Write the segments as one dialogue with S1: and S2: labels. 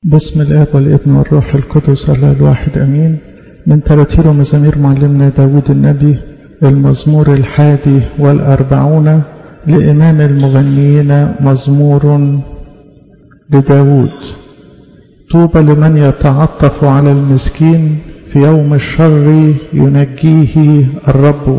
S1: بسم الآب والابن والروح القدس الله الواحد أمين من تراتير ومزامير معلمنا داود النبي المزمور الحادي والأربعون لإمام المغنيين مزمور لداود طوبى لمن يتعطف على المسكين في يوم الشر ينجيه الرب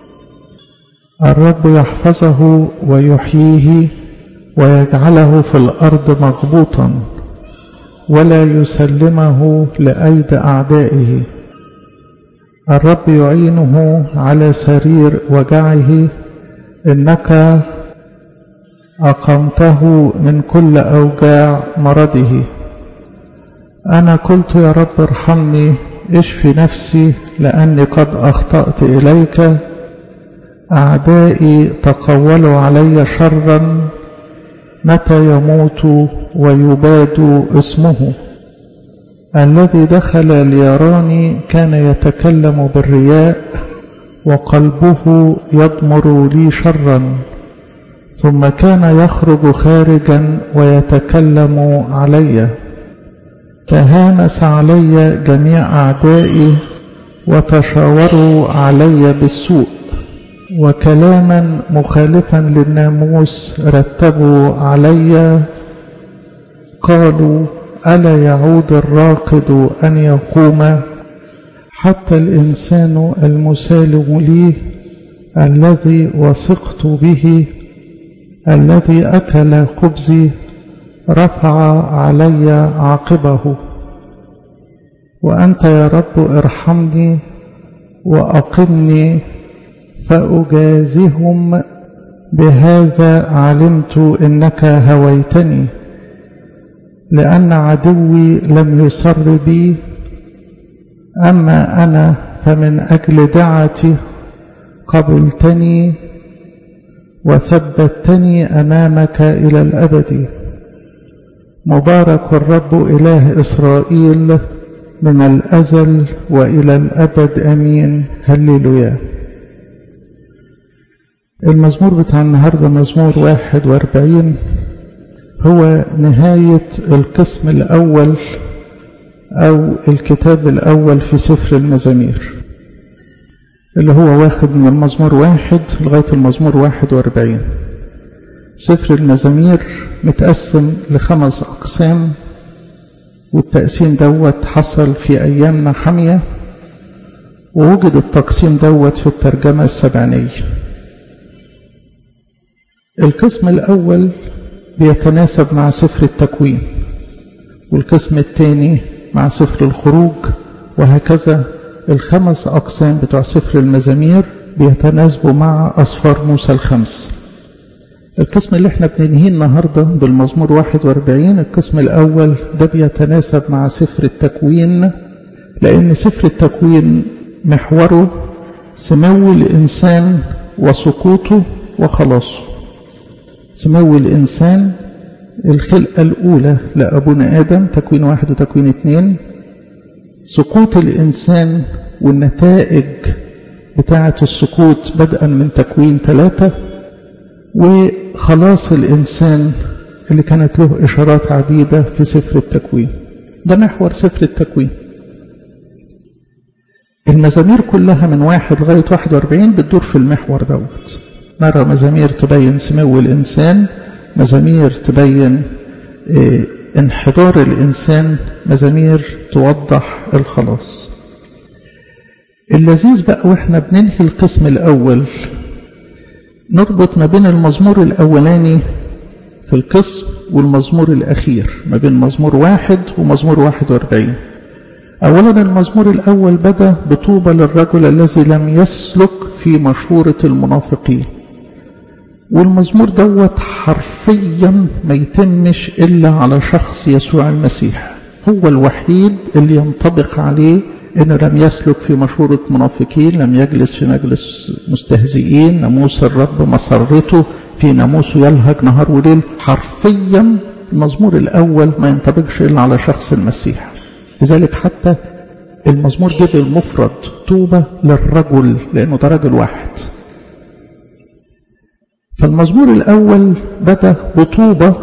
S1: الرب يحفظه ويحييه ويجعله في الأرض مغبوطا ولا يسلمه لأيد أعدائه الرب يعينه على سرير وجعه إنك أقمته من كل أوجاع مرضه أنا قلت يا رب ارحمني اشفي نفسي لأني قد أخطأت إليك أعدائي تقولوا علي شرا متى يموت ويباد اسمه الذي دخل ليراني كان يتكلم بالرياء وقلبه يضمر لي شرا ثم كان يخرج خارجا ويتكلم علي تهامس علي جميع أعدائي وتشاوروا علي بالسوء وكلاما مخالفا للناموس رتبوا علي قالوا ألا يعود الراقد أن يقوم حتى الإنسان المسالم لي الذي وثقت به الذي أكل خبزي رفع علي عاقبه وأنت يا رب ارحمني وأقمني فأجازهم بهذا علمت إنك هويتني لأن عدوي لم يسر بي أما أنا فمن أجل دعتي قبلتني وثبتني أمامك إلى الأبد مبارك الرب إله إسرائيل من الأزل وإلى الأبد أمين هللويا المزمور بتاع النهاردة مزمور واحد واربعين هو نهاية القسم الأول أو الكتاب الأول في سفر المزامير اللي هو واخد من المزمور واحد لغاية المزمور واحد واربعين سفر المزامير متقسم لخمس أقسام والتقسيم دوت حصل في أيامنا حامية ووجد التقسيم دوت في الترجمة السبعينية القسم الأول بيتناسب مع سفر التكوين والقسم الثاني مع سفر الخروج وهكذا الخمس أقسام بتوع سفر المزامير بيتناسبوا مع أصفار موسى الخمس القسم اللي احنا بننهيه النهاردة بالمزمور 41 القسم الأول ده بيتناسب مع سفر التكوين لأن سفر التكوين محوره سمو الإنسان وسقوطه وخلاصه سمو الإنسان الخلقة الأولى لأبونا آدم تكوين واحد وتكوين اثنين سقوط الإنسان والنتائج بتاعة السقوط بدءا من تكوين ثلاثة وخلاص الإنسان اللي كانت له إشارات عديدة في سفر التكوين ده محور سفر التكوين المزامير كلها من واحد لغاية واحد واربعين بتدور في المحور دوت نرى مزامير تبين سمو الإنسان مزامير تبين إيه انحدار الإنسان مزامير توضح الخلاص اللذيذ بقى واحنا بننهي القسم الأول نربط ما بين المزمور الأولاني في القسم والمزمور الأخير ما بين مزمور واحد ومزمور واحد واربعين أولا المزمور الأول بدأ بطوبى للرجل الذي لم يسلك في مشورة المنافقين والمزمور دوت حرفيا ما يتمش إلا على شخص يسوع المسيح هو الوحيد اللي ينطبق عليه إنه لم يسلك في مشورة منافقين لم يجلس في مجلس مستهزئين ناموس الرب مسرته في ناموسه يلهج نهار وليل حرفيا المزمور الأول ما ينطبقش إلا على شخص المسيح لذلك حتى المزمور جه بالمفرد طوبى للرجل لأنه ده رجل واحد فالمزمور الأول بدأ بطوبة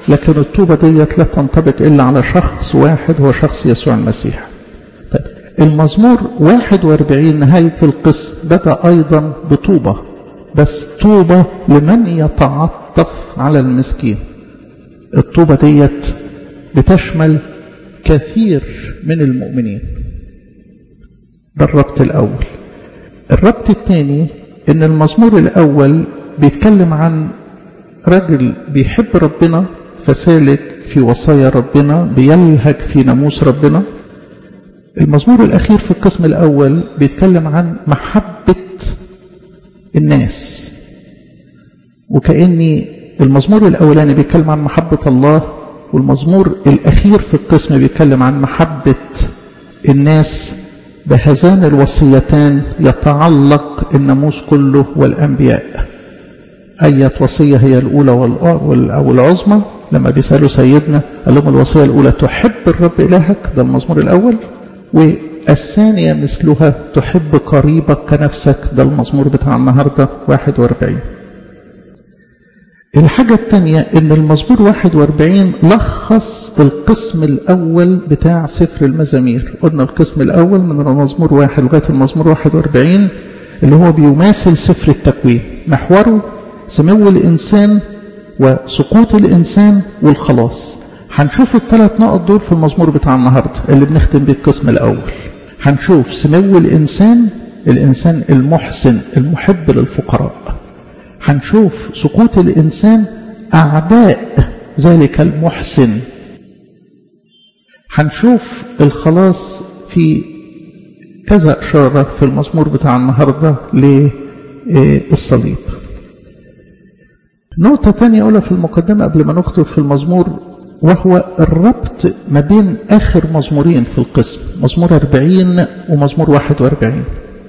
S1: لكن الطوبة ديت لا تنطبق إلا على شخص واحد هو شخص يسوع المسيح طيب المزمور 41 نهاية القسم بدأ أيضا بطوبة بس طوبة لمن يتعطف على المسكين الطوبة ديت بتشمل كثير من المؤمنين ده الربط الأول الربط الثاني ان المزمور الأول بيتكلم عن رجل بيحب ربنا فسالك في وصايا ربنا بيلهج في ناموس ربنا المزمور الأخير في القسم الأول بيتكلم عن محبة الناس وكأني المزمور الأولاني بيتكلم عن محبة الله والمزمور الأخير في القسم بيتكلم عن محبة الناس بهذان الوصيتان يتعلق الناموس كله والأنبياء أية وصية هي الأولى أو العظمى لما بيسألوا سيدنا قال لهم الوصية الأولى تحب الرب إلهك ده المزمور الأول والثانية مثلها تحب قريبك كنفسك ده المزمور بتاع النهاردة 41 الحاجة الثانية ان المزمور 41 لخص القسم الاول بتاع سفر المزامير قلنا القسم الاول من المزمور واحد لغاية المزمور 41 اللي هو بيماثل سفر التكوين محوره سمو الانسان وسقوط الانسان والخلاص هنشوف الثلاث نقط دول في المزمور بتاع النهاردة اللي بنختم بيه القسم الاول هنشوف سمو الانسان الانسان المحسن المحب للفقراء هنشوف سقوط الإنسان أعداء ذلك المحسن هنشوف الخلاص في كذا إشارة في المزمور بتاع النهاردة للصليب نقطة تانية أولى في المقدمة قبل ما نخطب في المزمور وهو الربط ما بين آخر مزمورين في القسم مزمور 40 ومزمور 41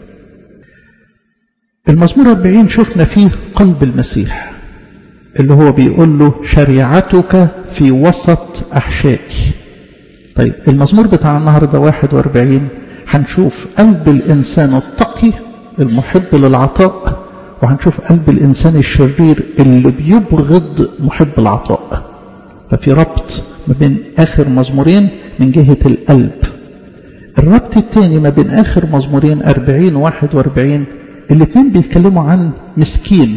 S1: المزمور 40 شفنا فيه قلب المسيح اللي هو بيقول له شريعتك في وسط أحشائي طيب المزمور بتاع النهاردة 41 هنشوف قلب الإنسان التقي المحب للعطاء وهنشوف قلب الإنسان الشرير اللي بيبغض محب العطاء ففي ربط ما بين آخر مزمورين من جهة القلب الربط الثاني ما بين آخر مزمورين 40 و 41 الاثنين بيتكلموا عن مسكين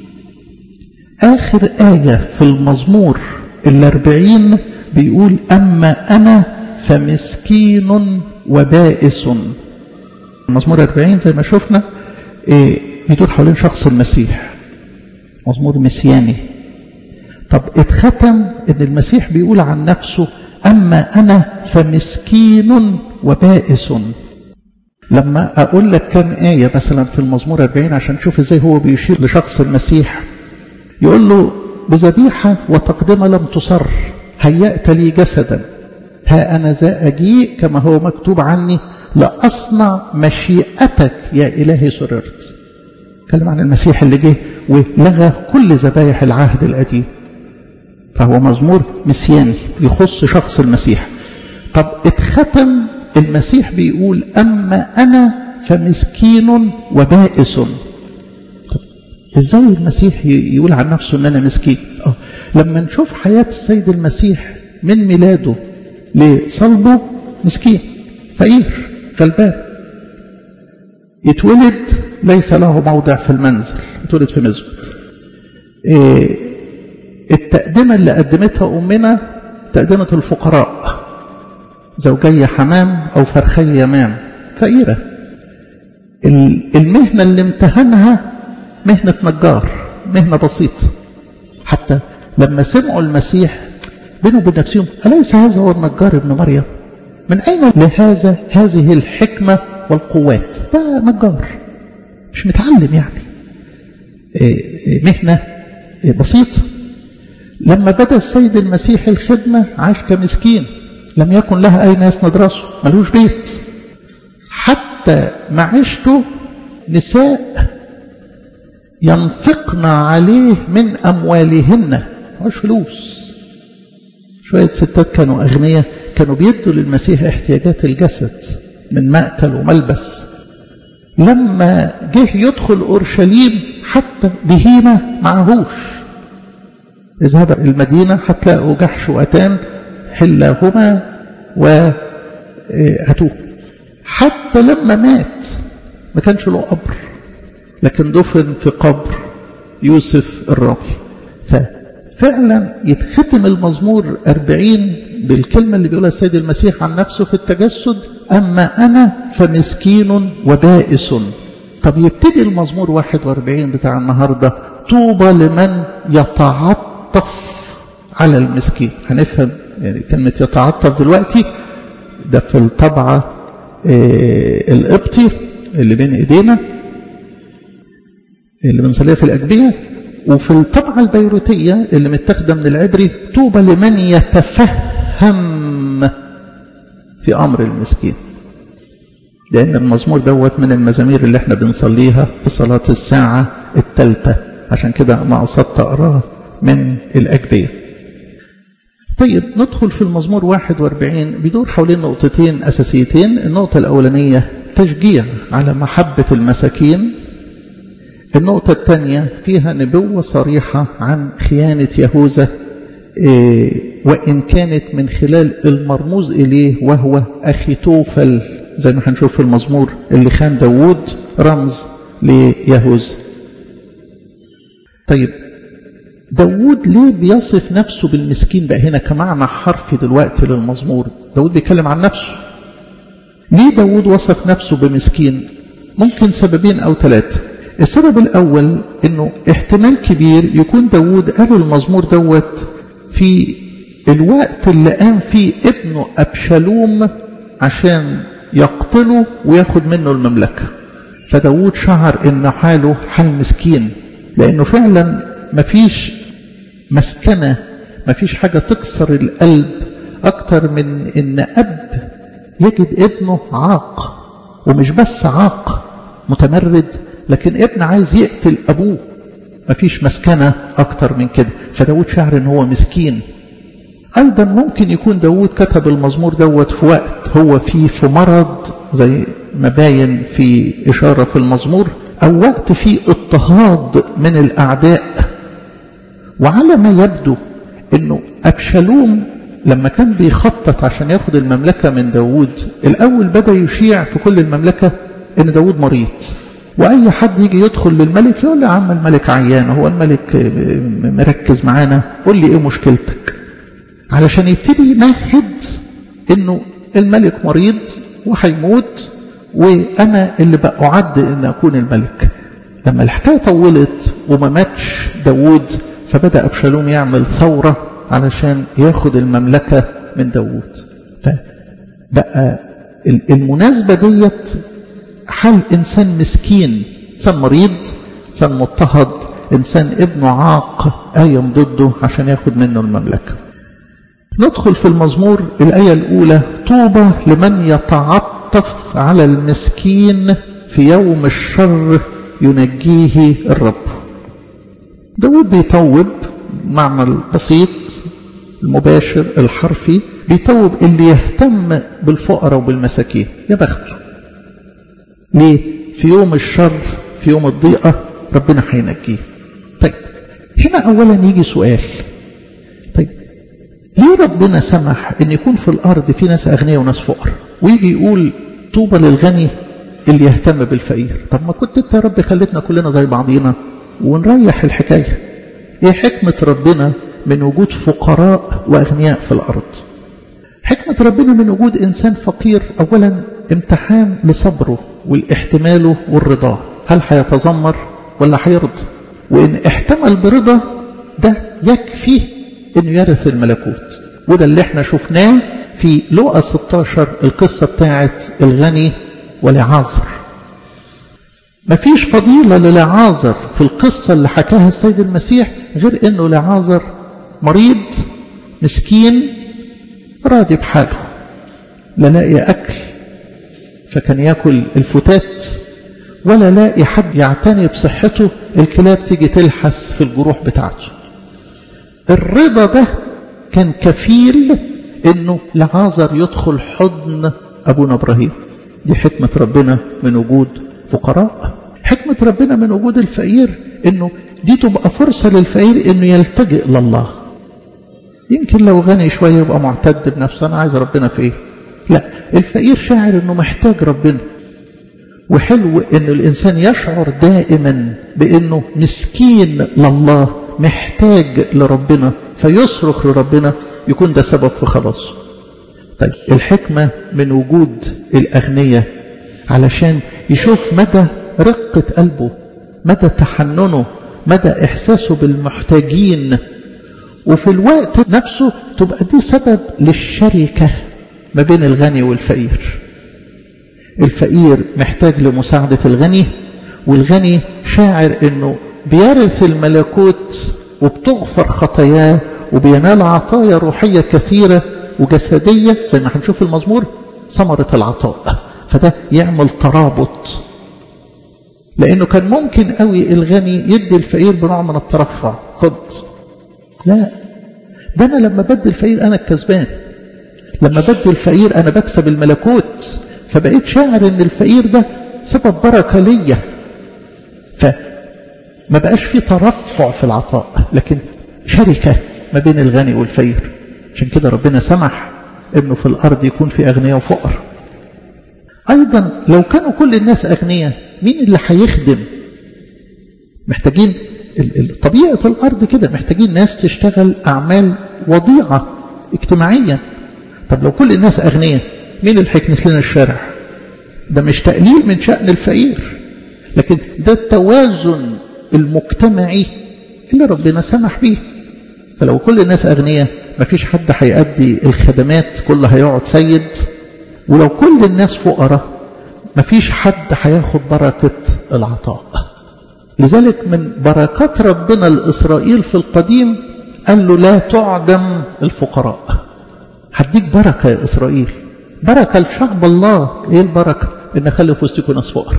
S1: آخر آية في المزمور الأربعين بيقول أما أنا فمسكين وبائس المزمور الأربعين زي ما شفنا إيه بيدور حوالين شخص المسيح مزمور مسياني طب اتختم ان المسيح بيقول عن نفسه أما أنا فمسكين وبائس لما أقول لك كم آية مثلا في المزمور 40 عشان تشوف ازاي هو بيشير لشخص المسيح يقول له بذبيحة وتقدمة لم تصر هيأت لي جسدا ها أنا ذا أجيء كما هو مكتوب عني لأصنع مشيئتك يا إلهي سررت كلم عن المسيح اللي جه ولغى كل ذبايح العهد القديم فهو مزمور مسياني يخص شخص المسيح طب اتختم المسيح بيقول أما أنا فمسكين وبائس طب إزاي المسيح يقول عن نفسه أن أنا مسكين أه لما نشوف حياة السيد المسيح من ميلاده لصلبه مسكين فقير غلبان يتولد ليس له موضع في المنزل يتولد في مزود إيه التقدمة اللي قدمتها أمنا تقدمة الفقراء زوجية حمام أو فرخية يمام فقيرة المهنة اللي امتهنها مهنة نجار مهنة بسيطة حتى لما سمعوا المسيح بينه وبين نفسهم أليس هذا هو النجار ابن مريم من أين لهذا هذه الحكمة والقوات ده نجار مش متعلم يعني مهنة بسيطة لما بدأ السيد المسيح الخدمة عاش كمسكين لم يكن لها أي ناس ندرسه ملوش بيت حتى معيشته نساء ينفقن عليه من أموالهن مش فلوس شوية ستات كانوا أغنياء كانوا بيدوا للمسيح احتياجات الجسد من مأكل وملبس لما جه يدخل أورشليم حتى بهيمة معهوش اذهب المدينة هتلاقوا جحش وأتان حلهما وهاتوه حتى لما مات ما كانش له قبر لكن دفن في قبر يوسف الرامي ففعلا يتختم المزمور أربعين بالكلمة اللي بيقولها السيد المسيح عن نفسه في التجسد أما أنا فمسكين وبائس طب يبتدي المزمور 41 بتاع النهاردة طوبى لمن يتعطف على المسكين هنفهم يعني كلمة يتعطف دلوقتي ده في الطبعة إيه القبطي اللي بين ايدينا اللي بنصليها في الأجبية وفي الطبعة البيروتية اللي متاخدة من العبري طوبى لمن يتفهم في أمر المسكين لأن المزمور دوت من المزامير اللي احنا بنصليها في صلاة الساعة الثالثة عشان كده ما قصدت أقراه من الأجبية طيب ندخل في المزمور 41 بيدور حوالين نقطتين أساسيتين النقطة الأولانية تشجيع على محبة المساكين النقطة الثانية فيها نبوة صريحة عن خيانة يهوذا وإن كانت من خلال المرموز إليه وهو أخي توفل زي ما هنشوف في المزمور اللي خان داوود رمز ليهوذا طيب داوود ليه بيصف نفسه بالمسكين بقى هنا كمعنى حرفي دلوقتي للمزمور داوود بيتكلم عن نفسه ليه داوود وصف نفسه بمسكين ممكن سببين أو ثلاثة السبب الأول أنه احتمال كبير يكون داوود قال المزمور دوت في الوقت اللي قام فيه ابنه أبشالوم عشان يقتله وياخد منه المملكة فداود شعر ان حاله حال مسكين لانه فعلا مفيش مسكنة مفيش حاجة تكسر القلب اكتر من ان اب يجد ابنه عاق ومش بس عاق متمرد لكن ابن عايز يقتل ابوه مفيش مسكنة اكتر من كده فداود شعر ان هو مسكين أيضا ممكن يكون داود كتب المزمور دوت في وقت هو فيه في مرض زي ما باين في إشارة في المزمور أو وقت فيه اضطهاد من الأعداء وعلى ما يبدو أنه أبشالوم لما كان بيخطط عشان ياخد المملكة من داود الأول بدأ يشيع في كل المملكة أن داود مريض وأي حد يجي يدخل للملك يقول له يا عم الملك عيان هو الملك مركز معانا قول لي إيه مشكلتك علشان يبتدي يمهد انه الملك مريض وهيموت وانا اللي بقى اعد ان اكون الملك لما الحكايه طولت وما ماتش داوود فبدا ابشالوم يعمل ثوره علشان ياخد المملكه من داوود فبقى المناسبه ديت حال انسان مسكين انسان مريض انسان مضطهد انسان ابنه عاق قايم ضده عشان ياخد منه المملكه ندخل في المزمور الآية الأولى طوبى لمن يتعطف على المسكين في يوم الشر ينجيه الرب داود بيطوب معنى البسيط المباشر الحرفي بيطوب اللي يهتم بالفقراء وبالمساكين يا بخته ليه في يوم الشر في يوم الضيقة ربنا هينجيه طيب هنا أولا يجي سؤال طيب ليه ربنا سمح ان يكون في الارض في ناس اغنياء وناس فقر ويجي يقول طوبى للغني اللي يهتم بالفقير طب ما كنت انت يا رب خليتنا كلنا زي بعضينا ونريح الحكايه ايه حكمه ربنا من وجود فقراء واغنياء في الارض حكمه ربنا من وجود انسان فقير اولا امتحان لصبره والاحتماله والرضا هل هيتذمر ولا هيرضى وان احتمل برضا ده يكفي انه يرث الملكوت وده اللي احنا شفناه في لقا 16 القصة بتاعت الغني ولعازر مفيش فضيلة للعازر في القصة اللي حكاها السيد المسيح غير انه لعازر مريض مسكين راضي بحاله لا لاقي اكل فكان ياكل الفتات ولا لاقي حد يعتني بصحته الكلاب تيجي تلحس في الجروح بتاعته الرضا ده كان كفيل انه لعازر يدخل حضن ابونا ابراهيم دي حكمة ربنا من وجود فقراء حكمة ربنا من وجود الفقير انه دي تبقى فرصة للفقير انه يلتجئ لله يمكن لو غني شوية يبقى معتد بنفسه انا عايز ربنا في ايه لا الفقير شاعر انه محتاج ربنا وحلو ان الانسان يشعر دائما بانه مسكين لله محتاج لربنا فيصرخ لربنا يكون ده سبب في خلاصه طيب الحكمة من وجود الأغنياء علشان يشوف مدى رقة قلبه مدى تحننه مدى إحساسه بالمحتاجين وفي الوقت نفسه تبقى دي سبب للشركة ما بين الغني والفقير الفقير محتاج لمساعدة الغني والغني شاعر انه بيرث الملكوت وبتغفر خطاياه وبينال عطايا روحية كثيرة وجسدية زي ما هنشوف المزمور ثمرة العطاء فده يعمل ترابط لأنه كان ممكن قوي الغني يدي الفقير بنوع من الترفع خد لا ده أنا لما بدي الفقير أنا الكسبان لما بدي الفقير أنا بكسب الملكوت فبقيت شاعر ان الفقير ده سبب بركة ليا فما بقاش في ترفع في العطاء لكن شركة ما بين الغني والفقير عشان كده ربنا سمح انه في الارض يكون في اغنياء وفقر ايضا لو كانوا كل الناس اغنياء مين اللي هيخدم محتاجين طبيعة الارض كده محتاجين ناس تشتغل اعمال وضيعة اجتماعيا طب لو كل الناس اغنياء مين اللي هيكنس لنا الشارع ده مش تقليل من شأن الفقير لكن ده التوازن المجتمعي اللي ربنا سمح بيه فلو كل الناس أغنياء مفيش حد هيأدي الخدمات كله هيقعد سيد ولو كل الناس فقراء مفيش حد هياخد بركة العطاء لذلك من بركات ربنا لإسرائيل في القديم قال له لا تعدم الفقراء هديك بركة يا إسرائيل بركة لشعب الله ايه البركة ان اخلي في وسطكم ناس فقراء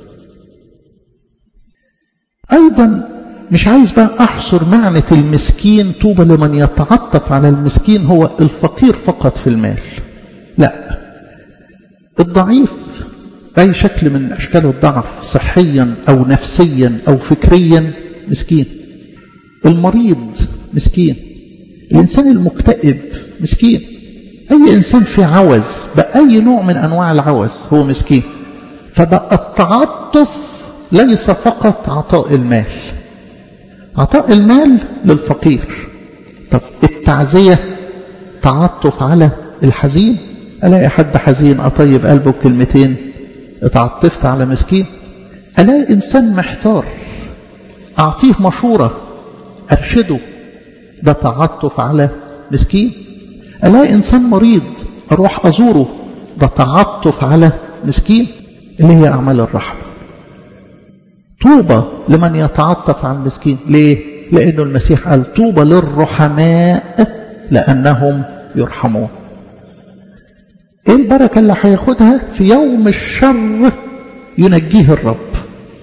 S1: ايضا مش عايز بقى احصر معنى المسكين طوبى لمن يتعطف على المسكين هو الفقير فقط في المال لا الضعيف باي شكل من اشكال الضعف صحيا او نفسيا او فكريا مسكين المريض مسكين الانسان المكتئب مسكين أي إنسان في عوز بأي نوع من أنواع العوز هو مسكين فبقى التعاطف ليس فقط عطاء المال عطاء المال للفقير طب التعزية تعاطف على الحزين ألاقي حد حزين أطيب قلبه بكلمتين اتعطفت على مسكين ألاقي إنسان محتار أعطيه مشورة أرشده ده تعاطف على مسكين ألاقي إنسان مريض أروح أزوره ده تعطف على مسكين اللي هي أعمال الرحمة طوبى لمن يتعطف على المسكين ليه؟ لأنه المسيح قال طوبى للرحماء لأنهم يرحمون إيه البركة اللي هياخدها في يوم الشر ينجيه الرب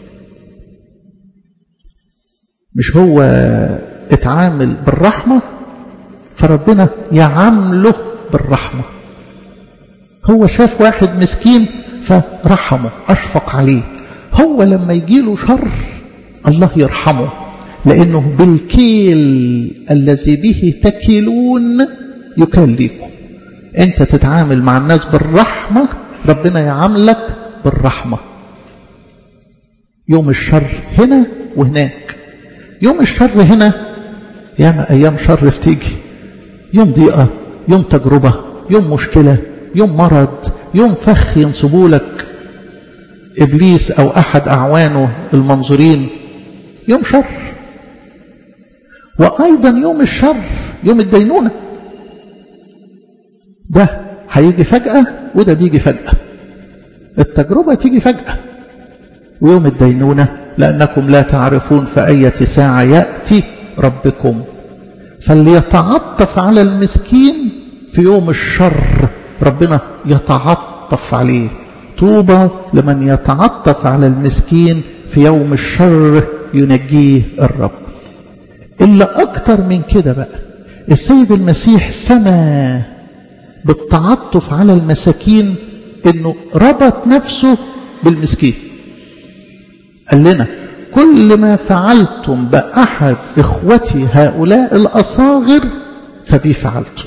S1: مش هو اتعامل بالرحمة فربنا يعامله بالرحمة هو شاف واحد مسكين فرحمه أشفق عليه هو لما يجيله شر الله يرحمه لأنه بالكيل الذي به تكلون يكليكم أنت تتعامل مع الناس بالرحمة ربنا يعاملك بالرحمة يوم الشر هنا وهناك يوم الشر هنا ياما أيام شر بتيجي يوم ضيقة يوم تجربة يوم مشكلة يوم مرض يوم فخ ينصبوا لك إبليس أو أحد أعوانه المنظورين يوم شر وأيضا يوم الشر يوم الدينونة ده هيجي فجأة وده بيجي فجأة التجربة تيجي فجأة ويوم الدينونة لأنكم لا تعرفون في أية ساعة يأتي ربكم فليتعطف على المسكين في يوم الشر ربنا يتعطف عليه طوبى لمن يتعطف على المسكين في يوم الشر ينجيه الرب إلا أكتر من كده بقى السيد المسيح سمى بالتعطف على المساكين انه ربط نفسه بالمسكين قال لنا كل ما فعلتم بأحد إخوتي هؤلاء الأصاغر فبي فعلتم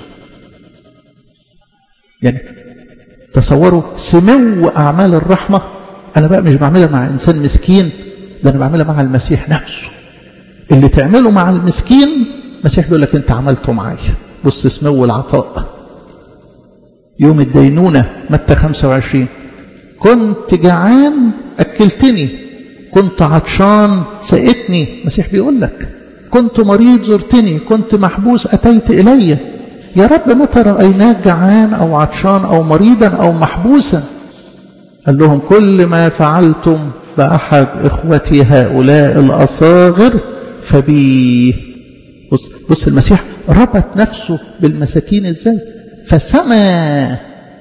S1: يعني تصوروا سمو أعمال الرحمة أنا بقى مش بعملها مع إنسان مسكين ده أنا بعملها مع المسيح نفسه اللي تعمله مع المسكين المسيح بيقول لك أنت عملته معايا بص سمو العطاء يوم الدينونة متى 25 كنت جعان أكلتني كنت عطشان سقتني المسيح بيقول لك كنت مريض زرتني كنت محبوس أتيت إلي يا رب متى رأيناك جعان أو عطشان أو مريضا أو محبوسا قال لهم كل ما فعلتم بأحد إخوتي هؤلاء الأصاغر فبي بص, بص المسيح ربط نفسه بالمساكين ازاي فسمى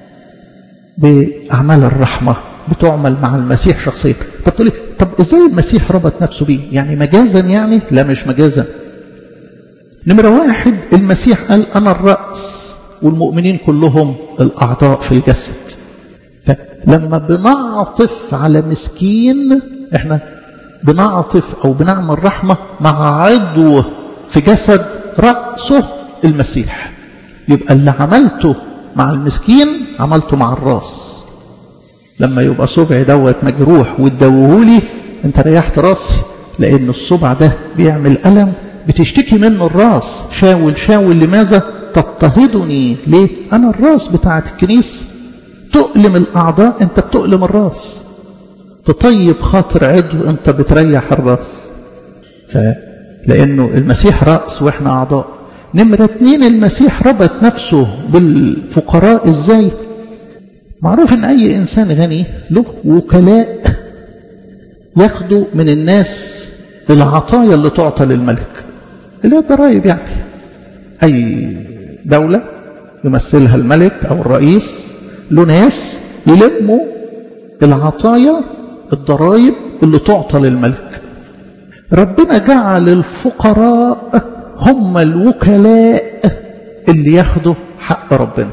S1: بأعمال الرحمة بتعمل مع المسيح شخصيا طب تقولي طب ازاي المسيح ربط نفسه بيه يعني مجازا يعني لا مش مجازا نمرة واحد المسيح قال أنا الرأس والمؤمنين كلهم الأعضاء في الجسد فلما بنعطف على مسكين احنا بنعطف أو بنعمل رحمة مع عضو في جسد رأسه المسيح يبقى اللي عملته مع المسكين عملته مع الراس لما يبقى صبعي دوت مجروح وتدوهولي انت ريحت راسي لان الصبع ده بيعمل ألم بتشتكي منه الراس شاول شاول لماذا تضطهدني ليه انا الراس بتاعت الكنيسة تؤلم الاعضاء انت بتؤلم الراس تطيب خاطر عضو انت بتريح الراس فلانه المسيح رأس واحنا اعضاء نمرة اتنين المسيح ربط نفسه بالفقراء ازاي معروف ان اي انسان غني له وكلاء ياخدوا من الناس العطايا اللي تعطى للملك اللي هي الضرائب يعني اي دولة يمثلها الملك او الرئيس له ناس يلموا العطايا الضرائب اللي تعطى للملك ربنا جعل الفقراء هم الوكلاء اللي ياخدوا حق ربنا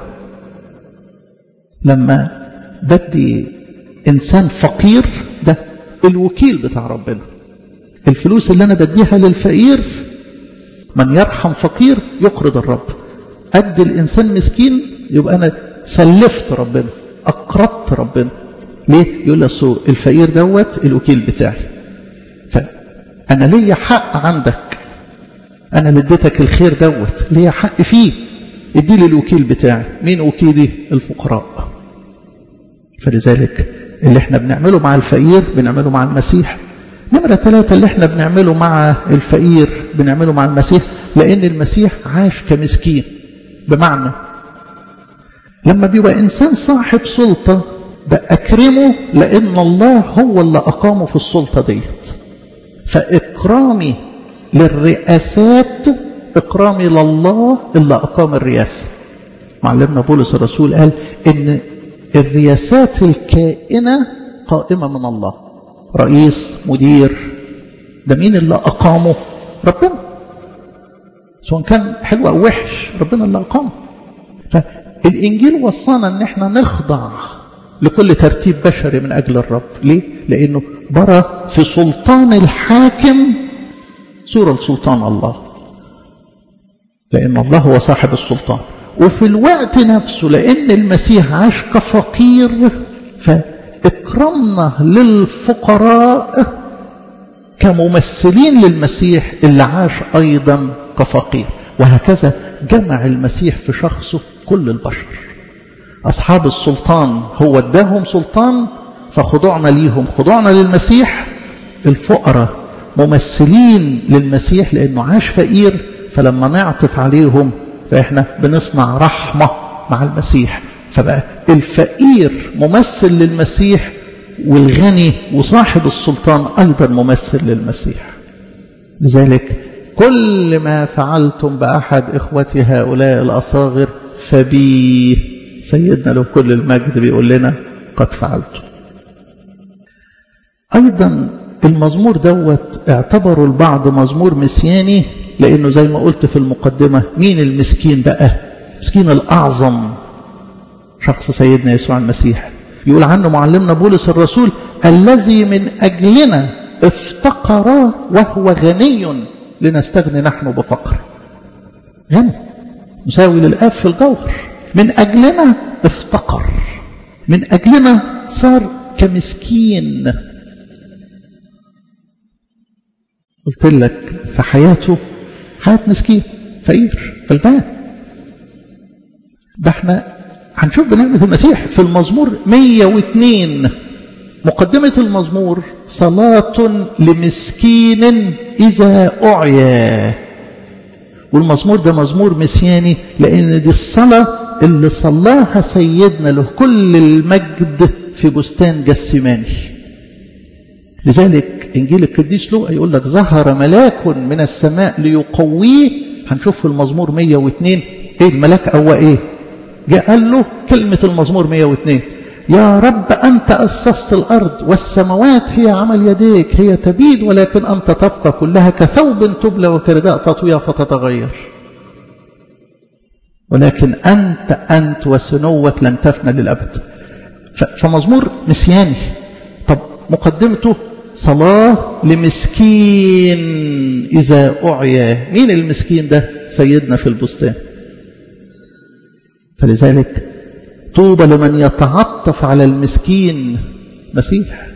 S1: لما بدي إنسان فقير ده الوكيل بتاع ربنا الفلوس اللي أنا بديها للفقير من يرحم فقير يقرض الرب أدي الإنسان مسكين يبقى أنا سلفت ربنا أقرضت ربنا ليه؟ يقول لي الفقير دوت الوكيل بتاعي فأنا ليا حق عندك أنا اللي اديتك الخير دوت ليا حق فيه ادي لي الوكيل بتاعي مين وكيلي الفقراء فلذلك اللي احنا بنعمله مع الفقير بنعمله مع المسيح نمرة ثلاثة اللي احنا بنعمله مع الفقير بنعمله مع المسيح لأن المسيح عاش كمسكين بمعنى لما بيبقى إنسان صاحب سلطة بأكرمه لأن الله هو اللي أقامه في السلطة ديت فإكرامي للرئاسات إكرامي لله اللي أقام الرئاسة معلمنا بولس الرسول قال إن الرياسات الكائنة قائمة من الله رئيس مدير ده مين اللي أقامه ربنا سواء كان حلو أو وحش ربنا اللي أقامه فالإنجيل وصانا أن احنا نخضع لكل ترتيب بشري من أجل الرب ليه؟ لأنه برى في سلطان الحاكم صورة لسلطان الله لأن الله هو صاحب السلطان وفي الوقت نفسه لأن المسيح عاش كفقير فإكرمنا للفقراء كممثلين للمسيح اللي عاش أيضا كفقير وهكذا جمع المسيح في شخصه كل البشر أصحاب السلطان هو اداهم سلطان فخضوعنا ليهم خضوعنا للمسيح الفقراء ممثلين للمسيح لأنه عاش فقير فلما نعطف عليهم فإحنا بنصنع رحمة مع المسيح فبقى الفقير ممثل للمسيح والغني وصاحب السلطان أيضا ممثل للمسيح لذلك كل ما فعلتم بأحد إخوتي هؤلاء الأصاغر فبي سيدنا له كل المجد بيقول لنا قد فعلتم أيضا المزمور دوت اعتبروا البعض مزمور مسياني لأنه زي ما قلت في المقدمة مين المسكين بقى مسكين الأعظم شخص سيدنا يسوع المسيح يقول عنه معلمنا بولس الرسول الذي من أجلنا افتقر وهو غني لنستغني نحن بفقر غني مساوي للآب في الجوهر من أجلنا افتقر من أجلنا صار كمسكين قلت لك في حياته حياة مسكين فقير غلبان ده احنا هنشوف بنعمة المسيح في المزمور 102 مقدمة المزمور صلاة لمسكين إذا أعيا والمزمور ده مزمور مسياني لأن دي الصلاة اللي صلاها سيدنا له كل المجد في بستان جسماني لذلك إنجيل القديس لوقا يقول لك ظهر ملاك من السماء ليقويه هنشوف في المزمور 102 ايه الملاك قوى ايه جاء قال له كلمة المزمور 102 يا رب أنت أسست الأرض والسماوات هي عمل يديك هي تبيد ولكن أنت تبقى كلها كثوب تبلى وكرداء تطوية فتتغير ولكن أنت أنت وسنوك لن تفنى للأبد فمزمور مسياني طب مقدمته صلاة لمسكين إذا أعيا مين المسكين ده سيدنا في البستان فلذلك طوبى لمن يتعطف على المسكين مسيح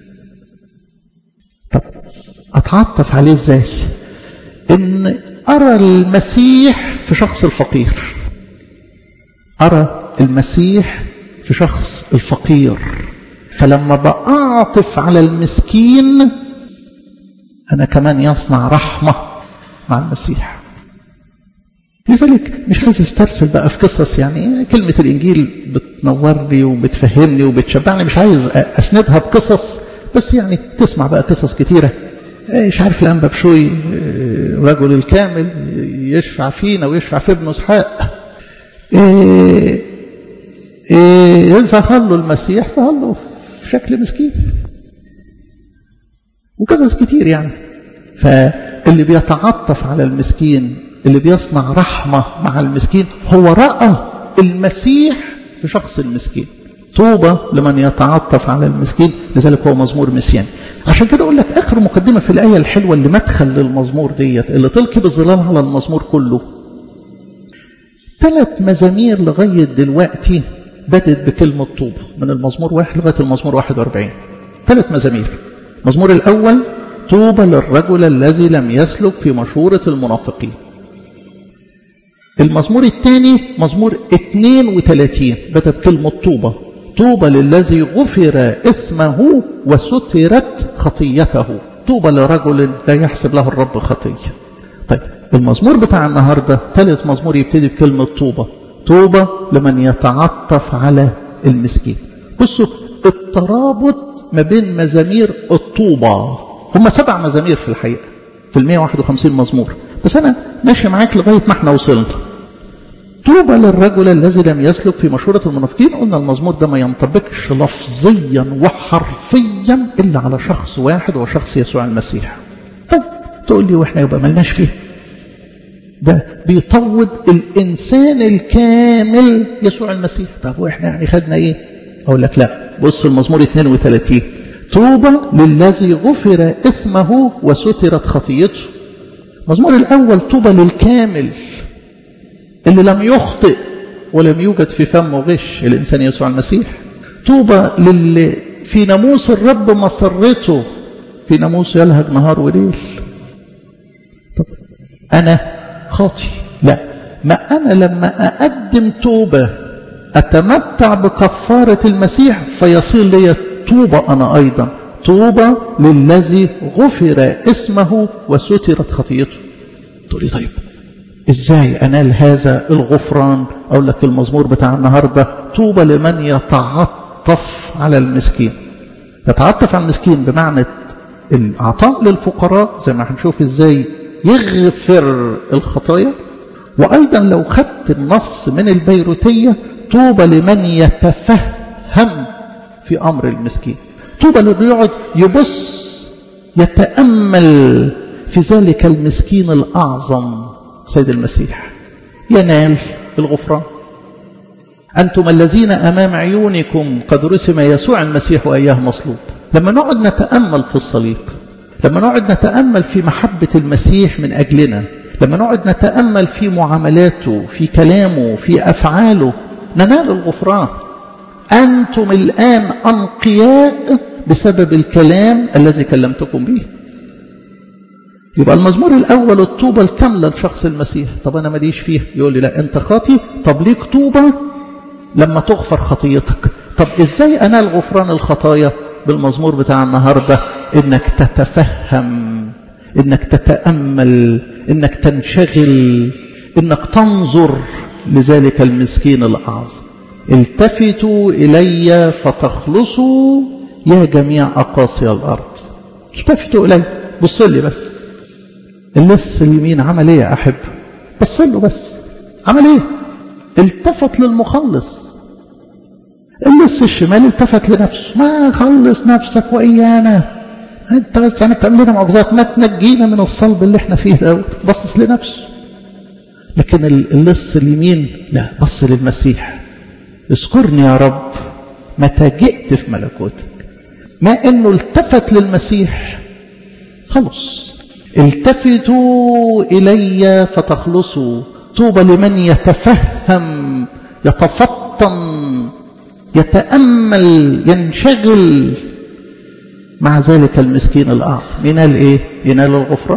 S1: طب أتعطف عليه إزاي إن أرى المسيح في شخص الفقير أرى المسيح في شخص الفقير فلما بأعطف على المسكين أنا كمان يصنع رحمة مع المسيح لذلك مش عايز استرسل بقى في قصص يعني كلمة الإنجيل بتنورني وبتفهمني وبتشبعني مش عايز أسندها بقصص بس يعني تسمع بقى قصص كتيرة مش عارف الأنبا بشوي رجل الكامل يشفع فينا ويشفع في ابنه اسحاق إيه إيه ظهر له المسيح ظهر له في شكل مسكين وقصص كتير يعني فاللي بيتعطف على المسكين اللي بيصنع رحمة مع المسكين هو رأى المسيح في شخص المسكين طوبى لمن يتعطف على المسكين لذلك هو مزمور مسيان عشان كده أقول لك آخر مقدمة في الآية الحلوة اللي مدخل للمزمور ديت اللي تلقي بالظلال على المزمور كله ثلاث مزامير لغاية دلوقتي بدت بكلمة طوبى من المزمور واحد لغاية المزمور 41 ثلاث مزامير المزمور الأول طوبى للرجل الذي لم يسلك في مشورة المنافقين المزمور الثاني مزمور 32 بدأ بكلمة طوبى طوبى للذي غفر إثمه وسترت خطيته طوبى لرجل لا يحسب له الرب خطية طيب المزمور بتاع النهاردة ثالث مزمور يبتدي بكلمة طوبى طوبى لمن يتعطف على المسكين بصوا الترابط ما بين مزامير الطوبة هم سبع مزامير في الحقيقة في ال 151 مزمور بس أنا ماشي معاك لغاية ما احنا وصلنا طوبى للرجل الذي لم يسلك في مشورة المنافقين قلنا المزمور ده ما ينطبقش لفظيا وحرفيا إلا على شخص واحد وشخص يسوع المسيح طيب تقول لي واحنا يبقى ملناش فيه ده بيطود الإنسان الكامل يسوع المسيح طب واحنا يعني خدنا ايه أقول لك لا بص المزمور 32 طوبى للذي غفر إثمه وسترت خطيته المزمور الأول طوبى للكامل اللي لم يخطئ ولم يوجد في فمه غش الإنسان يسوع المسيح طوبى للي في ناموس الرب مسرته في ناموس يلهج نهار وليل طب أنا خاطي لا ما أنا لما أقدم توبة أتمتع بكفارة المسيح فيصير لي توبة أنا أيضا طوبى للذي غفر اسمه وسترت خطيته تقول لي طيب ازاي انال هذا الغفران اقول لك المزمور بتاع النهارده طوبى لمن يتعطف على المسكين يتعطف على المسكين بمعنى العطاء للفقراء زي ما هنشوف ازاي يغفر الخطايا وايضا لو خدت النص من البيروتيه طوبى لمن يتفهم في امر المسكين طوبى اللي يقعد يبص يتامل في ذلك المسكين الاعظم سيد المسيح ينال الغفران أنتم الذين أمام عيونكم قد رسم يسوع المسيح وإياه مصلوب لما نقعد نتأمل في الصليب لما نقعد نتأمل في محبة المسيح من أجلنا لما نقعد نتأمل في معاملاته في كلامه في أفعاله ننال الغفران أنتم الآن أنقياء بسبب الكلام الذي كلمتكم به يبقى المزمور الأول الطوبة الكاملة لشخص المسيح طب أنا ماليش فيها يقول لي لا أنت خاطي طب ليك طوبة لما تغفر خطيتك طب إزاي أنال غفران الخطايا بالمزمور بتاع النهاردة إنك تتفهم إنك تتأمل إنك تنشغل إنك تنظر لذلك المسكين الأعظم التفتوا إلي فتخلصوا يا جميع أقاصي الأرض التفتوا إلي بص لي بس اللص اليمين عمل ايه يا أحب بص له بس عمل ايه التفت للمخلص اللص الشمال التفت لنفسه ما خلص نفسك وإيانا انت بس يعني بتعمل لنا معجزات ما تنجينا من الصلب اللي احنا فيه ده بصص لنفسه لكن اللص اليمين لا بص للمسيح اذكرني يا رب متى جئت في ملكوتك ما انه التفت للمسيح خلص التفتوا الي فتخلصوا طوبى لمن يتفهم يتفطن يتامل ينشغل مع ذلك المسكين الاعظم ينال ايه ينال الغفران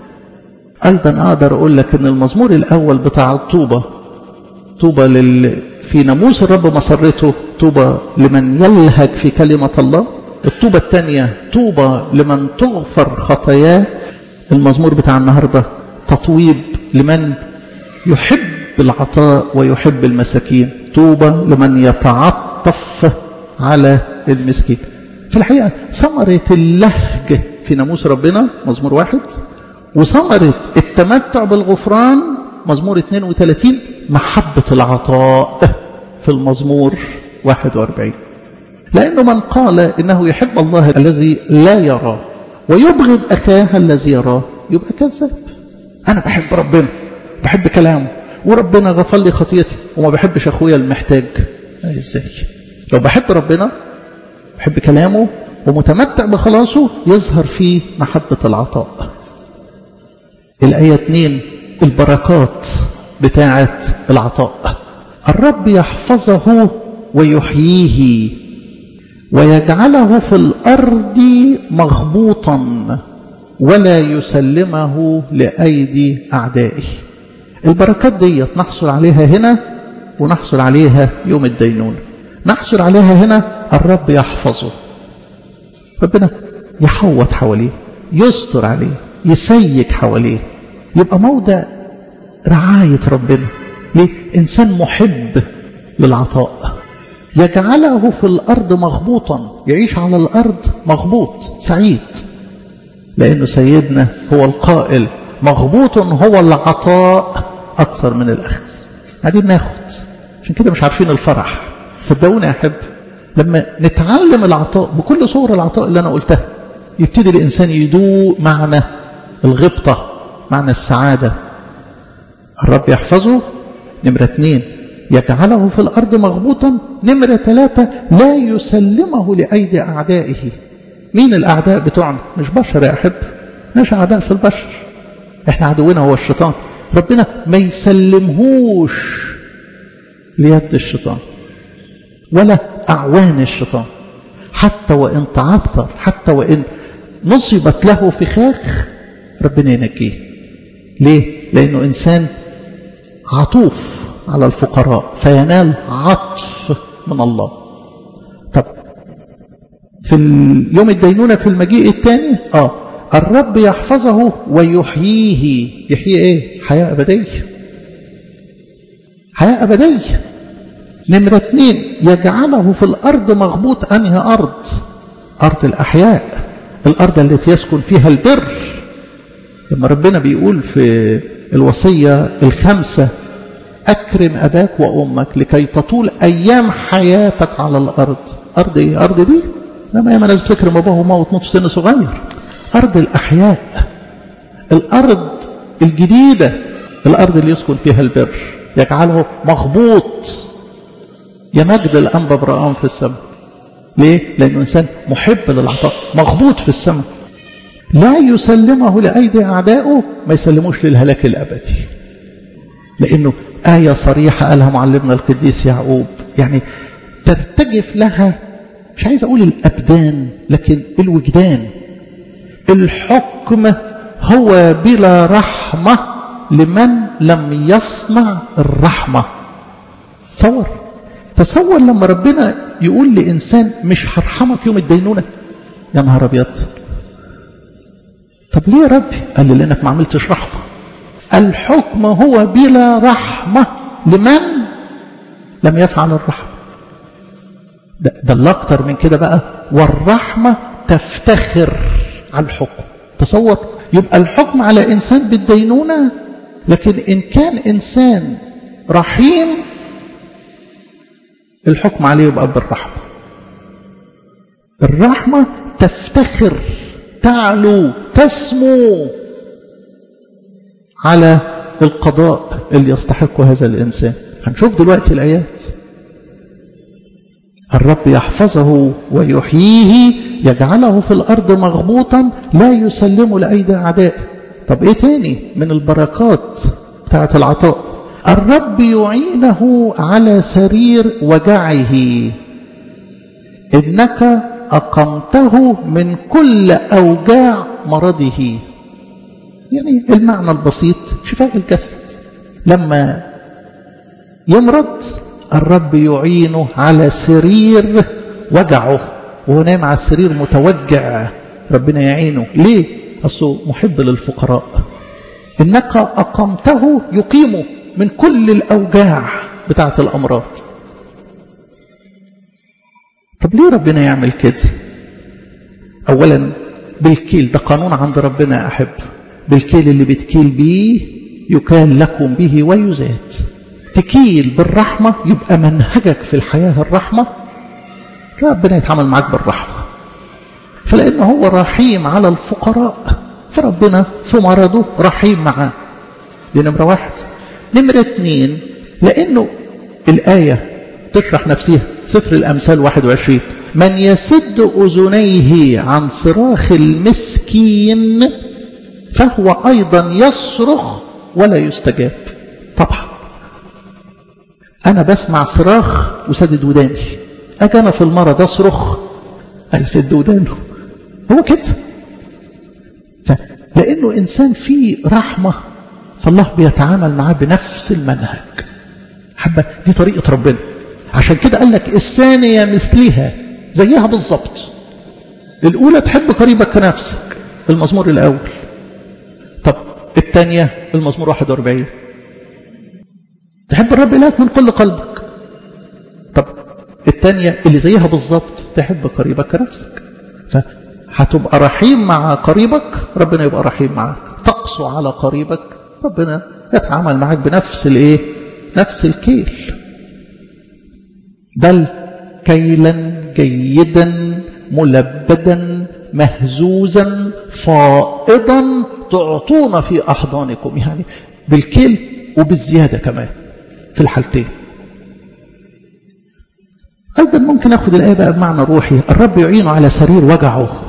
S1: ايضا اقدر اقول لك ان المزمور الاول بتاع الطوبه طوبى لل... في ناموس الرب مسرته طوبى لمن يلهج في كلمه الله الطوبة الثانية طوبى لمن تغفر خطاياه المزمور بتاع النهاردة تطويب لمن يحب العطاء ويحب المساكين طوبى لمن يتعطف على المسكين في الحقيقة ثمرة اللهج في ناموس ربنا مزمور واحد وثمرة التمتع بالغفران مزمور 32 محبة العطاء في المزمور 41 لأنه من قال إنه يحب الله الذي لا يراه ويبغض أخاه الذي يراه يبقى كذاب أنا بحب ربنا بحب كلامه وربنا غفر لي خطيتي وما بحبش أخويا المحتاج إزاي لو بحب ربنا بحب كلامه ومتمتع بخلاصه يظهر فيه محبة العطاء الآية 2 البركات بتاعة العطاء الرب يحفظه ويحييه ويجعله في الأرض مغبوطا ولا يسلمه لأيدي أعدائه البركات دي نحصل عليها هنا ونحصل عليها يوم الدينون نحصل عليها هنا الرب يحفظه ربنا يحوط حواليه يستر عليه يسيك حواليه يبقى موضع رعاية ربنا ليه؟ إنسان محب للعطاء يجعله في الأرض مغبوطا يعيش على الأرض مغبوط سعيد لأنه سيدنا هو القائل مغبوط هو العطاء أكثر من الأخذ قاعدين ناخد عشان كده مش عارفين الفرح صدقوني يا أحب لما نتعلم العطاء بكل صور العطاء اللي أنا قلتها يبتدي الإنسان يدوق معنى الغبطة معنى السعادة الرب يحفظه نمرة اثنين يجعله في الأرض مغبوطا نمرة ثلاثة لا يسلمه لأيدي أعدائه مين الأعداء بتوعنا مش بشر يا أحب مش أعداء في البشر احنا عدونا هو الشيطان ربنا ما يسلمهوش ليد الشيطان ولا أعوان الشيطان حتى وإن تعثر حتى وإن نصبت له فخاخ ربنا ينجيه ليه؟ لأنه إنسان عطوف على الفقراء فينال عطف من الله طب في اليوم الدينونة في المجيء الثاني آه الرب يحفظه ويحييه يحيي ايه حياة أبدية حياة أبدية نمرة اثنين يجعله في الأرض مغبوط أنهي أرض أرض الأحياء الأرض التي يسكن فيها البر لما ربنا بيقول في الوصية الخمسة أكرم أباك وأمك لكي تطول أيام حياتك على الأرض أرض إيه؟ أرض دي؟ لما ياما ناس بتكرم أباه وأمه وتموت في سن صغير أرض الأحياء الأرض الجديدة الأرض اللي يسكن فيها البر يجعله مغبوط يا مجد الأنبا برآم في السماء ليه؟ لأنه إنسان محب للعطاء مغبوط في السماء لا يسلمه لأيدي أعدائه ما يسلموش للهلاك الأبدي لأنه آية صريحة قالها معلمنا القديس يعقوب يعني ترتجف لها مش عايز أقول الأبدان لكن الوجدان الحكم هو بلا رحمة لمن لم يصنع الرحمة تصور تصور لما ربنا يقول لإنسان مش هرحمك يوم الدينونة يا نهار أبيض طب ليه يا ربي قال لي لأنك ما عملتش رحمة الحكم هو بلا رحمة لمن لم يفعل الرحمة ده, ده اللي أكتر من كده بقى والرحمة تفتخر على الحكم تصور يبقى الحكم على إنسان بالدينونة لكن إن كان إنسان رحيم الحكم عليه يبقى بالرحمة الرحمة تفتخر تعلو تسمو على القضاء اللي يستحقه هذا الإنسان هنشوف دلوقتي الآيات الرب يحفظه ويحييه يجعله في الأرض مغبوطا لا يسلمه لأيدي أعدائه طب إيه تاني من البركات بتاعة العطاء الرب يعينه على سرير وجعه إنك أقمته من كل أوجاع مرضه يعني المعنى البسيط شفاء الجسد لما يمرض الرب يعينه على سرير وجعه وهو نايم على السرير متوجع ربنا يعينه ليه أصله محب للفقراء إنك أقمته يقيمه من كل الأوجاع بتاعة الأمراض طب ليه ربنا يعمل كده أولا بالكيل ده قانون عند ربنا أحب بالكيل اللي بتكيل بيه يكال لكم به ويزاد تكيل بالرحمة يبقى منهجك في الحياة الرحمة تلاقي ربنا يتعامل معاك بالرحمة فلأنه هو رحيم على الفقراء فربنا في مرضه رحيم معاه دي نمرة واحد نمرة اتنين لأنه الآية تشرح نفسها سفر الأمثال 21 من يسد أذنيه عن صراخ المسكين فهو أيضا يصرخ ولا يستجاب طبعا أنا بسمع صراخ وسدد وداني أجي أنا في المرض أصرخ أيسد ودانه هو كده لأنه إنسان فيه رحمة فالله بيتعامل معاه بنفس المنهج حبة دي طريقة ربنا عشان كده قال لك الثانية مثلها زيها بالظبط الأولى تحب قريبك كنفسك المزمور الأول طب الثانية المزمور 41 تحب الرب إلهك من كل قلبك طب الثانية اللي زيها بالظبط تحب قريبك كنفسك فهتبقى رحيم مع قريبك ربنا يبقى رحيم معك تقسو على قريبك ربنا يتعامل معك بنفس الايه نفس الكيل بل كيلا جيدا ملبدا مهزوزا فائضا تعطون في أحضانكم يعني بالكيل وبالزيادة كمان في الحالتين أيضا ممكن أخذ الآية بقى بمعنى روحي الرب يعينه على سرير وجعه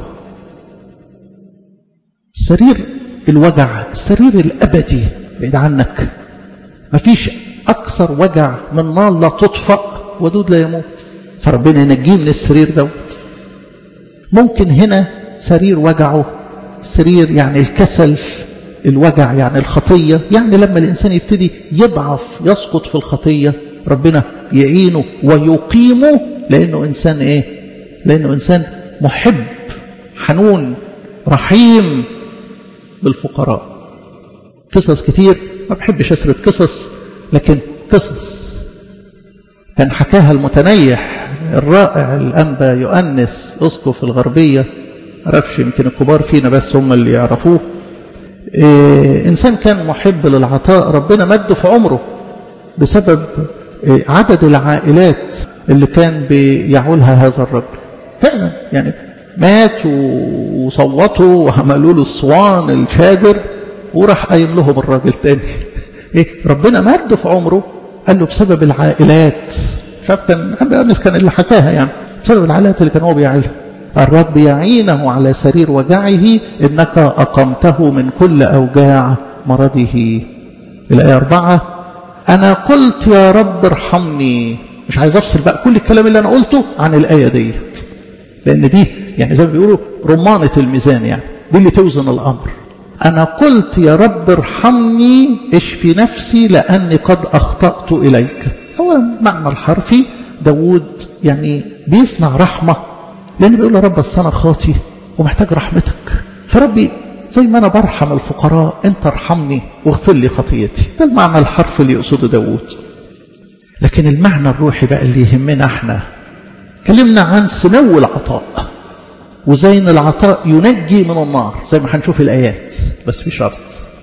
S1: سرير الوجع السرير الأبدي بعيد عنك مفيش أكثر وجع من نار لا تطفأ ودود لا يموت فربنا ينجيه من السرير دوت ممكن هنا سرير وجعه سرير يعني الكسل الوجع يعني الخطية يعني لما الإنسان يبتدي يضعف يسقط في الخطية ربنا يعينه ويقيمه لأنه إنسان إيه لأنه إنسان محب حنون رحيم بالفقراء قصص كتير ما بحبش أسرد قصص لكن قصص كان حكاها المتنيح الرائع الأنبا يؤنس أسقف الغربية عرفش يمكن الكبار فينا بس هم اللي يعرفوه إيه إنسان كان محب للعطاء ربنا مده في عمره بسبب إيه عدد العائلات اللي كان بيعولها هذا الرجل فعلا يعني مات وصوتوا وعملوا له الصوان الشادر وراح قايم لهم الراجل تاني إيه ربنا مده في عمره قال له بسبب العائلات شاف كان أنس كان اللي حكاها يعني بسبب العائلات اللي كان هو بيعيلها الرب يعينه على سرير وجعه إنك أقمته من كل أوجاع مرضه الآية أربعة أنا قلت يا رب ارحمني مش عايز أفصل بقى كل الكلام اللي أنا قلته عن الآية ديت لأن دي يعني زي ما بيقولوا رمانة الميزان يعني دي اللي توزن الأمر أنا قلت يا رب ارحمني اشفي نفسي لأني قد أخطأت إليك هو معنى الحرفي داود يعني بيصنع رحمة لأنه بيقول يا رب بس أنا خاطي ومحتاج رحمتك فربي زي ما أنا برحم الفقراء أنت ارحمني واغفر لي خطيتي ده المعنى الحرفي اللي يقصده داود لكن المعنى الروحي بقى اللي يهمنا احنا كلمنا عن سمو العطاء وزي ان العطاء ينجي من النار زي ما هنشوف الآيات بس في شرط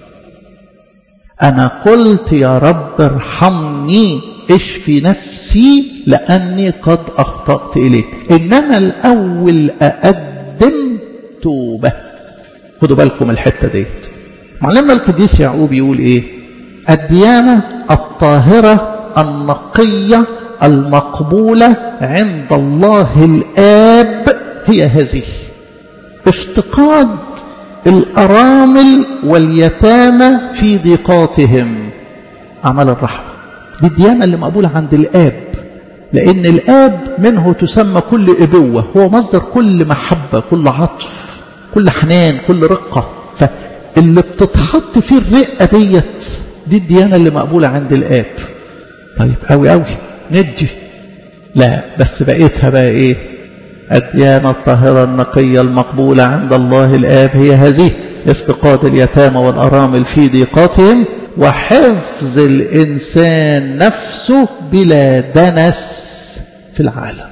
S1: أنا قلت يا رب ارحمني اشفي نفسي لأني قد أخطأت إليك إنما الأول أقدم توبة خدوا بالكم الحتة ديت معلمنا القديس يعقوب يقول إيه الديانة الطاهرة النقية المقبولة عند الله الآب هي هذه افتقاد الأرامل واليتامى في ضيقاتهم أعمال الرحمة دي الديانة اللي مقبولة عند الآب لأن الآب منه تسمى كل إبوة هو مصدر كل محبة كل عطف كل حنان كل رقة فاللي بتتحط فيه الرقة ديت دي الديانة اللي مقبولة عند الآب طيب أوي أوي ندي لا بس بقيتها بقى إيه الديانة الطاهرة النقية المقبولة عند الله الآب هي هذه افتقاد اليتامى والأرامل في ضيقاتهم وحفظ الإنسان نفسه بلا دنس في العالم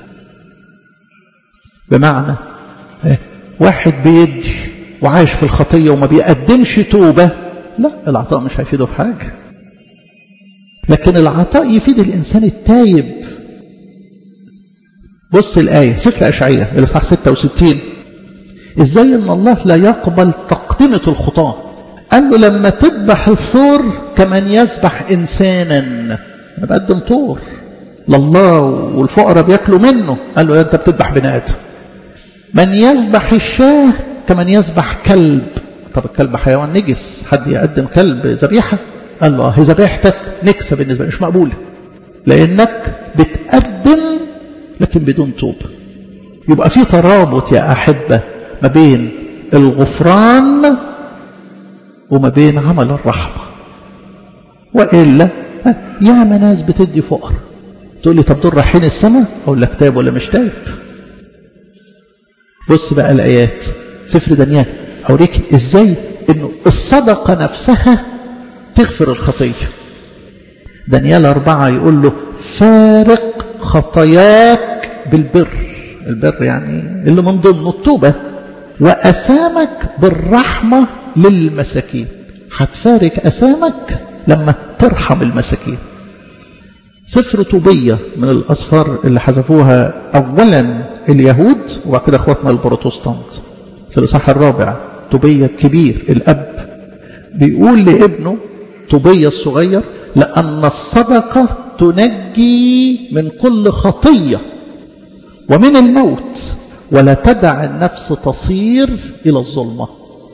S1: بمعنى واحد بيدي وعايش في الخطية وما بيقدمش توبة لا العطاء مش هيفيده في حاجة لكن العطاء يفيد الإنسان التايب بص الآية سفر أشعية الإصحاح 66 إزاي إن الله لا يقبل تقدمة الخطاة قال له لما تذبح الثور كمن يذبح إنسانا أنا بقدم طور لله والفقراء بياكلوا منه قال له أنت بتذبح بني آدم من يذبح الشاه كمن يذبح كلب طب الكلب حيوان نجس حد يقدم كلب ذبيحة قال له هي ذبيحتك نكسة بالنسبة مش مقبولة لأنك بتقدم لكن بدون توب يبقى في ترابط يا أحبة ما بين الغفران وما بين عمل الرحمة وإلا يا ناس بتدي فقر تقول لي طب دول رايحين السماء أقول لك تاب ولا مش تاب بص بقى الآيات سفر دانيال أوريك إزاي إنه الصدقة نفسها تغفر الخطية دانيال أربعة يقول له فارق خطاياك بالبر البر يعني اللي من ضمنه التوبة وأسامك بالرحمة للمساكين هتفارق أسامك لما ترحم المساكين سفر طوبية من الأسفار اللي حذفوها أولا اليهود وبعد كده أخواتنا البروتستانت في الإصحاح الرابع طوبية الكبير الأب بيقول لابنه طوبية الصغير لأن الصدقة تنجي من كل خطية ومن الموت ولا تدع النفس تصير إلى الظلمة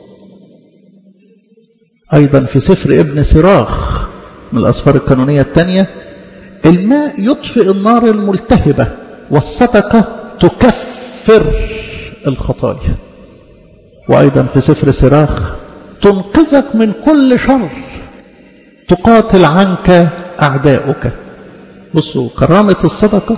S1: أيضا في سفر ابن سراخ من الأسفار القانونية الثانية الماء يطفئ النار الملتهبة والصدقة تكفر الخطايا وأيضا في سفر سراخ تنقذك من كل شر تقاتل عنك أعداؤك بصوا كرامة الصدقة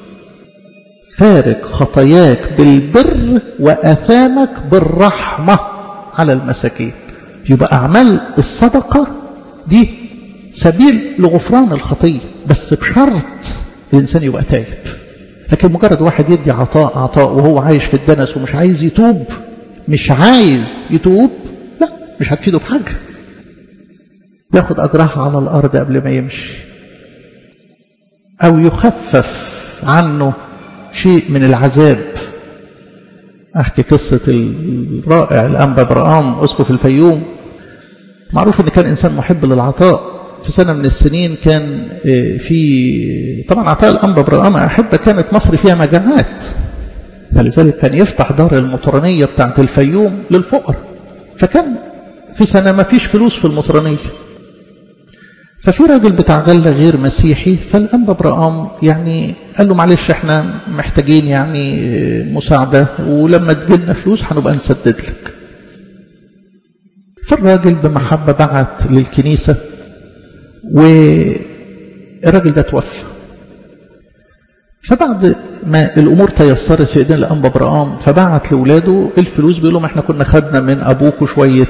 S1: فارق خطاياك بالبر وأثامك بالرحمة على المساكين يبقى أعمال الصدقة دي سبيل لغفران الخطية بس بشرط الإنسان يبقى تايب لكن مجرد واحد يدي عطاء عطاء وهو عايش في الدنس ومش عايز يتوب مش عايز يتوب لا مش هتفيده بحاجة ياخد أجرها على الأرض قبل ما يمشي أو يخفف عنه شيء من العذاب أحكي قصة الرائع الأنبا برقام أسقف الفيوم معروف أن كان إنسان محب للعطاء في سنة من السنين كان في طبعا عطاء الأنبا برقام أحبة كانت مصر فيها مجاعات فلذلك كان يفتح دار المطرانية بتاعت الفيوم للفقراء فكان في سنة ما فيش فلوس في المطرانية ففي راجل بتاع غلة غير مسيحي فالأنبا برقام يعني قال له معلش احنا محتاجين يعني مساعدة ولما تجيلنا فلوس هنبقى نسدد لك فالراجل بمحبة بعت للكنيسة والراجل ده توفى فبعد ما الامور تيسرت في ايدين الانبا برقام فبعت لاولاده الفلوس بيقول لهم احنا كنا خدنا من ابوكوا شويه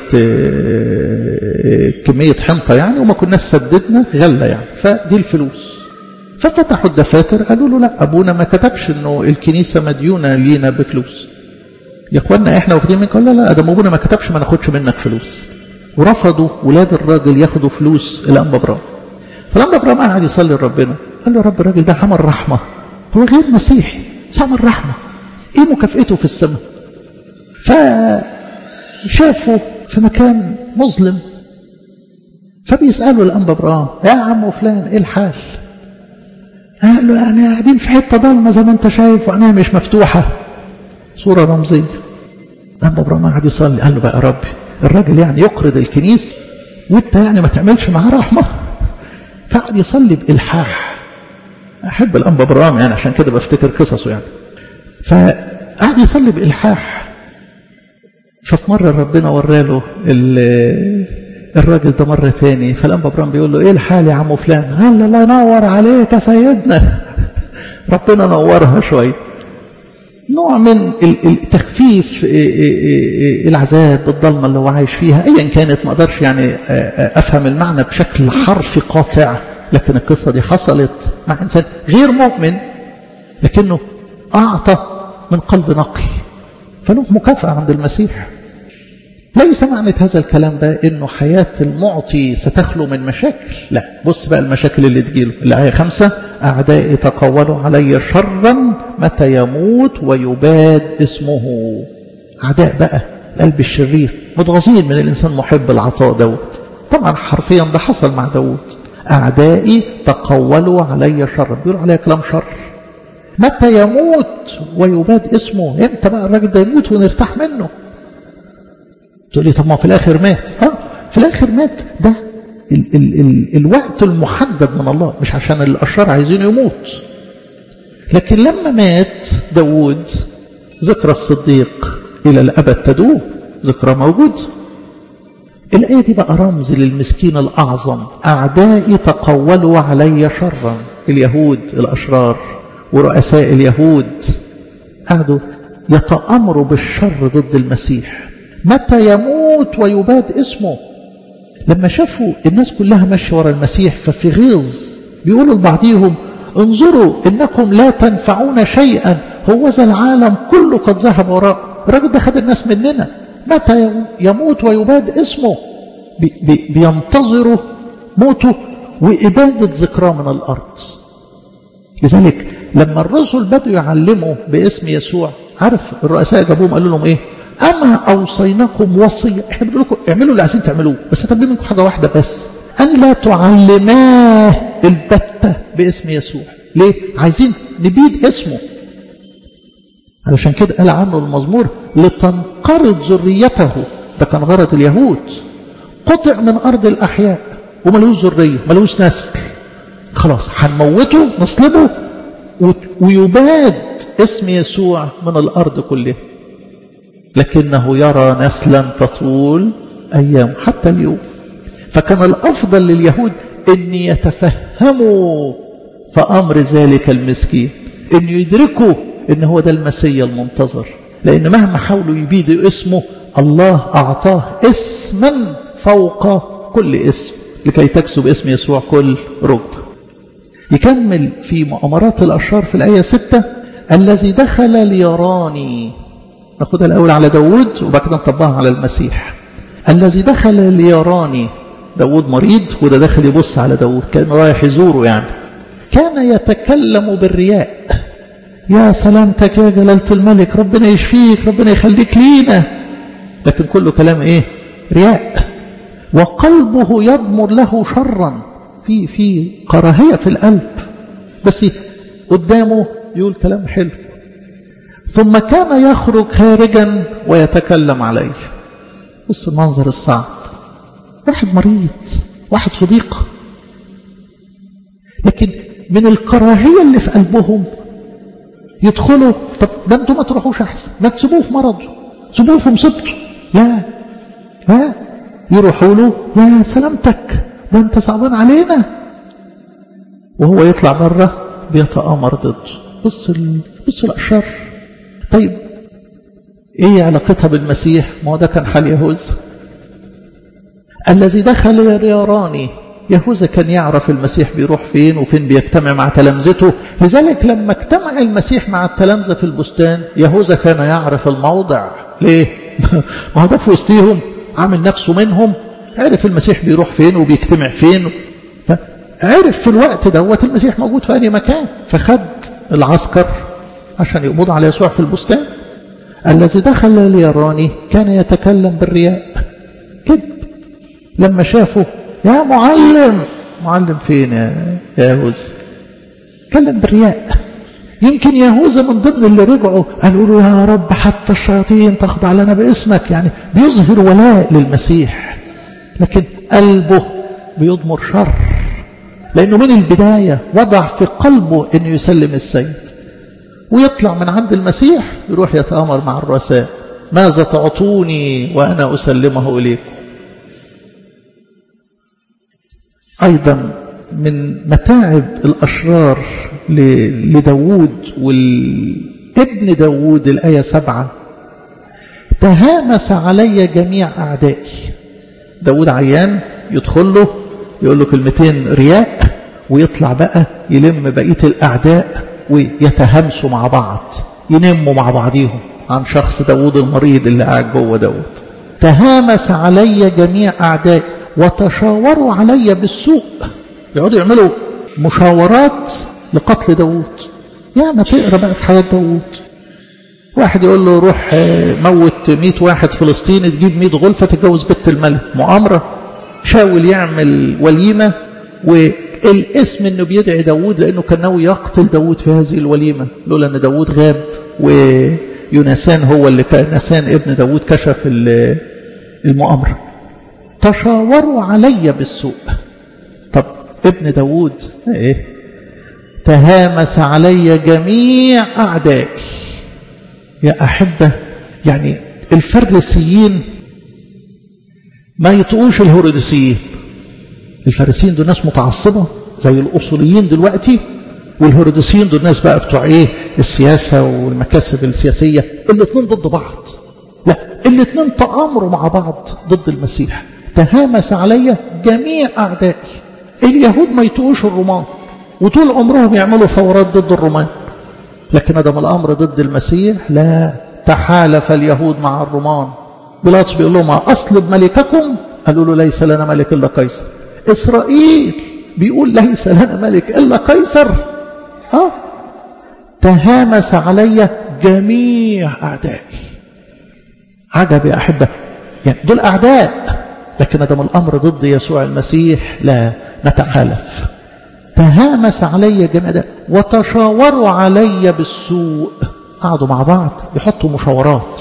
S1: كميه حنطه يعني وما كناش سددنا غله يعني فدي الفلوس ففتحوا الدفاتر قالوا له لا ابونا ما كتبش انه الكنيسه مديونه لينا بفلوس يا اخوانا احنا واخدين منك لا لا ده ابونا ما كتبش ما ناخدش منك فلوس ورفضوا ولاد الراجل ياخدوا فلوس الانبا برقام فالانبا برقام قعد يصلي لربنا قال له يا رب الراجل ده عمل رحمه هو غير مسيحي بس عمل رحمة ايه مكافئته في السماء فشافه في مكان مظلم فبيسأله الأنبا برام يا عم فلان ايه الحال قال له يعني قاعدين في حتة ضلمة زي ما انت شايف وعينيها مش مفتوحة صورة رمزية الأنبا برام قاعد يصلي قال له بقى يا ربي الراجل يعني يقرض الكنيسة وانت يعني ما تعملش معاه رحمة فقعد يصلي بإلحاح أحب الأنبا برام يعني عشان كده بفتكر قصصه يعني فقعد يصلي بإلحاح ففي مرة ربنا وراله الراجل ده مرة تاني فالأنبا برام بيقول له إيه الحال يا عم فلان قال الله ينور عليك يا سيدنا ربنا نورها شوية نوع من التخفيف العذاب الضلمة اللي هو عايش فيها أيا كانت ما أقدرش يعني أفهم المعنى بشكل حرفي قاطع لكن القصة دي حصلت مع إنسان غير مؤمن لكنه أعطى من قلب نقي فله مكافأة عند المسيح ليس معنى هذا الكلام ده انه حياة المعطي ستخلو من مشاكل لا بص بقى المشاكل اللي تجيله الآية خمسة أعدائي تقولوا علي شرا متى يموت ويباد اسمه أعداء بقى القلب الشرير متغاظين من الإنسان محب العطاء دوت طبعا حرفيا ده حصل مع داود أعدائي تقولوا علي شرا بيقولوا علي كلام شر متى يموت ويباد اسمه امتى بقى الراجل ده يموت ونرتاح منه تقول لي طب ما في الاخر مات اه في الاخر مات ده ال ال ال الوقت المحدد من الله مش عشان الاشرار عايزين يموت لكن لما مات داود ذكرى الصديق الى الابد تدوم ذكرى موجود الآية دي بقى رمز للمسكين الأعظم أعدائي تقولوا علي شرا اليهود الأشرار ورؤساء اليهود قعدوا يتأمروا بالشر ضد المسيح متى يموت ويباد اسمه لما شافوا الناس كلها ماشيه ورا المسيح ففي غيظ بيقولوا لبعضهم انظروا انكم لا تنفعون شيئا هو ذا العالم كله قد ذهب وراء الراجل ده خد الناس مننا متى يموت ويباد اسمه بي بي بينتظروا موته وإبادة ذكراه من الأرض لذلك لما الرسل بدوا يعلموا باسم يسوع عارف الرؤساء جابوهم قالوا لهم ايه أما أوصيناكم وصية احنا بنقول لكم اعملوا اللي عايزين تعملوه بس هتبقى منكم حاجة واحدة بس أن لا تعلماه البتة باسم يسوع ليه؟ عايزين نبيد اسمه علشان كده قال عنه المزمور لتنقرض ذريته ده كان غرض اليهود قطع من أرض الأحياء وملوش ذرية ملوش نسل خلاص هنموته نصلبه ويباد اسم يسوع من الأرض كلها لكنه يرى نسلا تطول أيام حتى اليوم فكان الأفضل لليهود أن يتفهموا فأمر ذلك المسكين أن يدركوا أن هو ده المسيا المنتظر لأن مهما حاولوا يبيدوا اسمه الله أعطاه اسما فوق كل اسم لكي تكسب اسم يسوع كل ركبة يكمل في مؤامرات الأشرار في الآية 6 الذي دخل ليراني ناخدها الأول على داود وبعد كده نطبقها على المسيح الذي دخل ليراني داود مريض وده داخل يبص على داود كان رايح يزوره يعني كان يتكلم بالرياء يا سلامتك يا جلالة الملك ربنا يشفيك ربنا يخليك لينا لكن كله كلام ايه رياء وقلبه يضمر له شرا في في كراهية في القلب بس قدامه يقول كلام حلو ثم كان يخرج خارجا ويتكلم عليه بص المنظر الصعب واحد مريض واحد في ضيق لكن من الكراهية اللي في قلبهم يدخلوا طب ده انتوا ما تروحوش احسن ما تسيبوه في مرضه سيبوه في مصيبته لا لا يروحوا له يا سلامتك ده انت صعبان علينا وهو يطلع بره بيتآمر ضده بص ال... بص الأشر طيب ايه علاقتها بالمسيح ما هو ده كان حال يهوذا الذي دخل يراني يهوذا كان يعرف المسيح بيروح فين وفين بيجتمع مع تلامذته لذلك لما اجتمع المسيح مع التلامذة في البستان يهوذا كان يعرف الموضع ليه ما هو ده في وسطيهم عامل نفسه منهم عرف المسيح بيروح فين وبيجتمع فين فعرف في الوقت دوت المسيح موجود في أي مكان فخد العسكر عشان يقبض على يسوع في البستان الذي دخل ليراني كان يتكلم بالرياء كذب لما شافه يا معلم معلم فين يا يهوذا تكلم بالرياء يمكن يهوذا من ضمن اللي رجعوا قالوا له يا رب حتى الشياطين تخضع لنا باسمك يعني بيظهر ولاء للمسيح لكن قلبه بيضمر شر لأنه من البداية وضع في قلبه أنه يسلم السيد ويطلع من عند المسيح يروح يتآمر مع الرؤساء ماذا تعطوني وأنا أسلمه إليكم أيضا من متاعب الأشرار لداود والابن داود الآية سبعة تهامس علي جميع أعدائي داود عيان يدخل له يقول له كلمتين رياء ويطلع بقى يلم بقية الأعداء ويتهامسوا مع بعض ينموا مع بعضيهم عن شخص داود المريض اللي قاعد جوه داود تهامس علي جميع أعدائي وتشاوروا علي بالسوء يقعدوا يعملوا مشاورات لقتل داود يا ما تقرا بقى في حياة داود واحد يقول له روح موت مئة واحد فلسطيني تجيب مئة غلفة تتجوز بنت الملك مؤامرة شاول يعمل وليمة والاسم انه بيدعي داود لانه كان ناوي يقتل داود في هذه الوليمة لولا ان داود غاب ويونسان هو اللي كان نسان ابن داود كشف المؤامرة تشاوروا علي بالسوء طب ابن داود ايه تهامس علي جميع اعدائي يا احبه يعني الفريسيين ما يطقوش الهرودسيين الفارسيين دول ناس متعصبه زي الاصوليين دلوقتي والهرودسيين دول ناس بقى بتوع ايه السياسه والمكاسب السياسيه الاثنين ضد بعض لا الاثنين تآمروا مع بعض ضد المسيح تهامس علي جميع أعدائي اليهود ما يتقوش الرومان وطول عمرهم يعملوا ثورات ضد الرومان لكن هذا الأمر ضد المسيح لا تحالف اليهود مع الرومان بيلاطس بيقول لهم أصلب ملككم قالوا له ليس لنا ملك إلا قيصر إسرائيل بيقول ليس لنا ملك إلا قيصر آه تهامس علي جميع أعدائي عجب يا أحبة يعني دول أعداء لكن دام الأمر ضد يسوع المسيح لا نتحالف تهامس علي جميع ده وتشاوروا علي بالسوء قعدوا مع بعض يحطوا مشاورات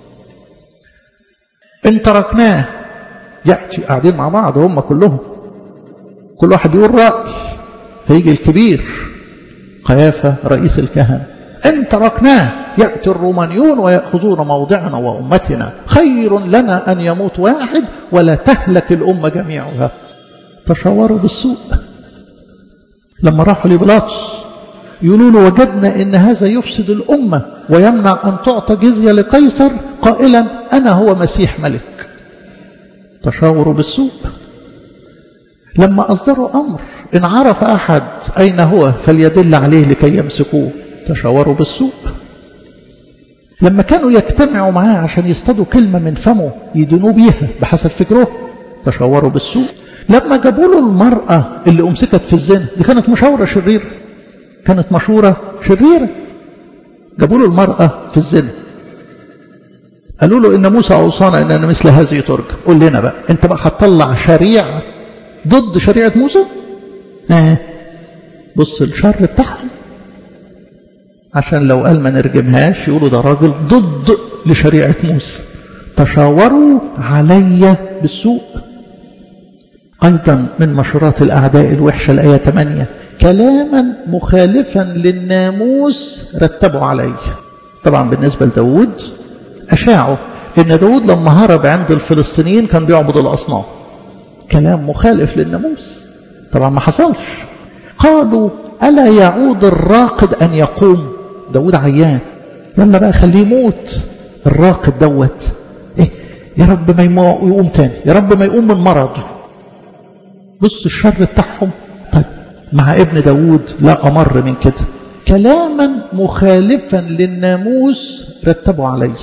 S1: ان تركناه يأتي قاعدين مع بعض هم كلهم كل واحد يقول رأي فيجي الكبير قيافة رئيس الكهنة إن تركناه يأتي الرومانيون ويأخذون موضعنا وأمتنا خير لنا أن يموت واحد ولا تهلك الأمة جميعها تشاوروا بالسوء لما راحوا لبلاطس يقولوا له وجدنا ان هذا يفسد الامه ويمنع ان تعطى جزيه لقيصر قائلا انا هو مسيح ملك تشاوروا بالسوء لما اصدروا امر ان عرف احد اين هو فليدل عليه لكي يمسكوه تشاوروا بالسوء لما كانوا يجتمعوا معاه عشان يصطادوا كلمه من فمه يدنوا بيها بحسب فكره تشاوروا بالسوء لما جابوا له المرأة اللي أمسكت في الزنا دي كانت مشاورة شريرة كانت مشورة شريرة جابوا له المرأة في الزنا قالوا له إن موسى أوصانا إن مثل هذه ترجم قول لنا بقى أنت بقى هتطلع شريعة ضد شريعة موسى آه. بص الشر بتاعهم عشان لو قال ما نرجمهاش يقولوا ده راجل ضد لشريعة موسى تشاوروا علي بالسوء أيضا من مشورات الأعداء الوحشة الآية 8 كلاما مخالفا للناموس رتبوا عليه طبعا بالنسبة لداود أشاعوا إن داود لما هرب عند الفلسطينيين كان بيعبد الأصنام كلام مخالف للناموس طبعا ما حصلش قالوا ألا يعود الراقد أن يقوم داود عيان يلا بقى خليه يموت الراقد دوت إيه يا رب ما يقوم تاني يا رب ما يقوم من مرضه بص الشر بتاعهم طيب مع ابن داود لا أمر من كده كلاما مخالفا للناموس رتبوا عليه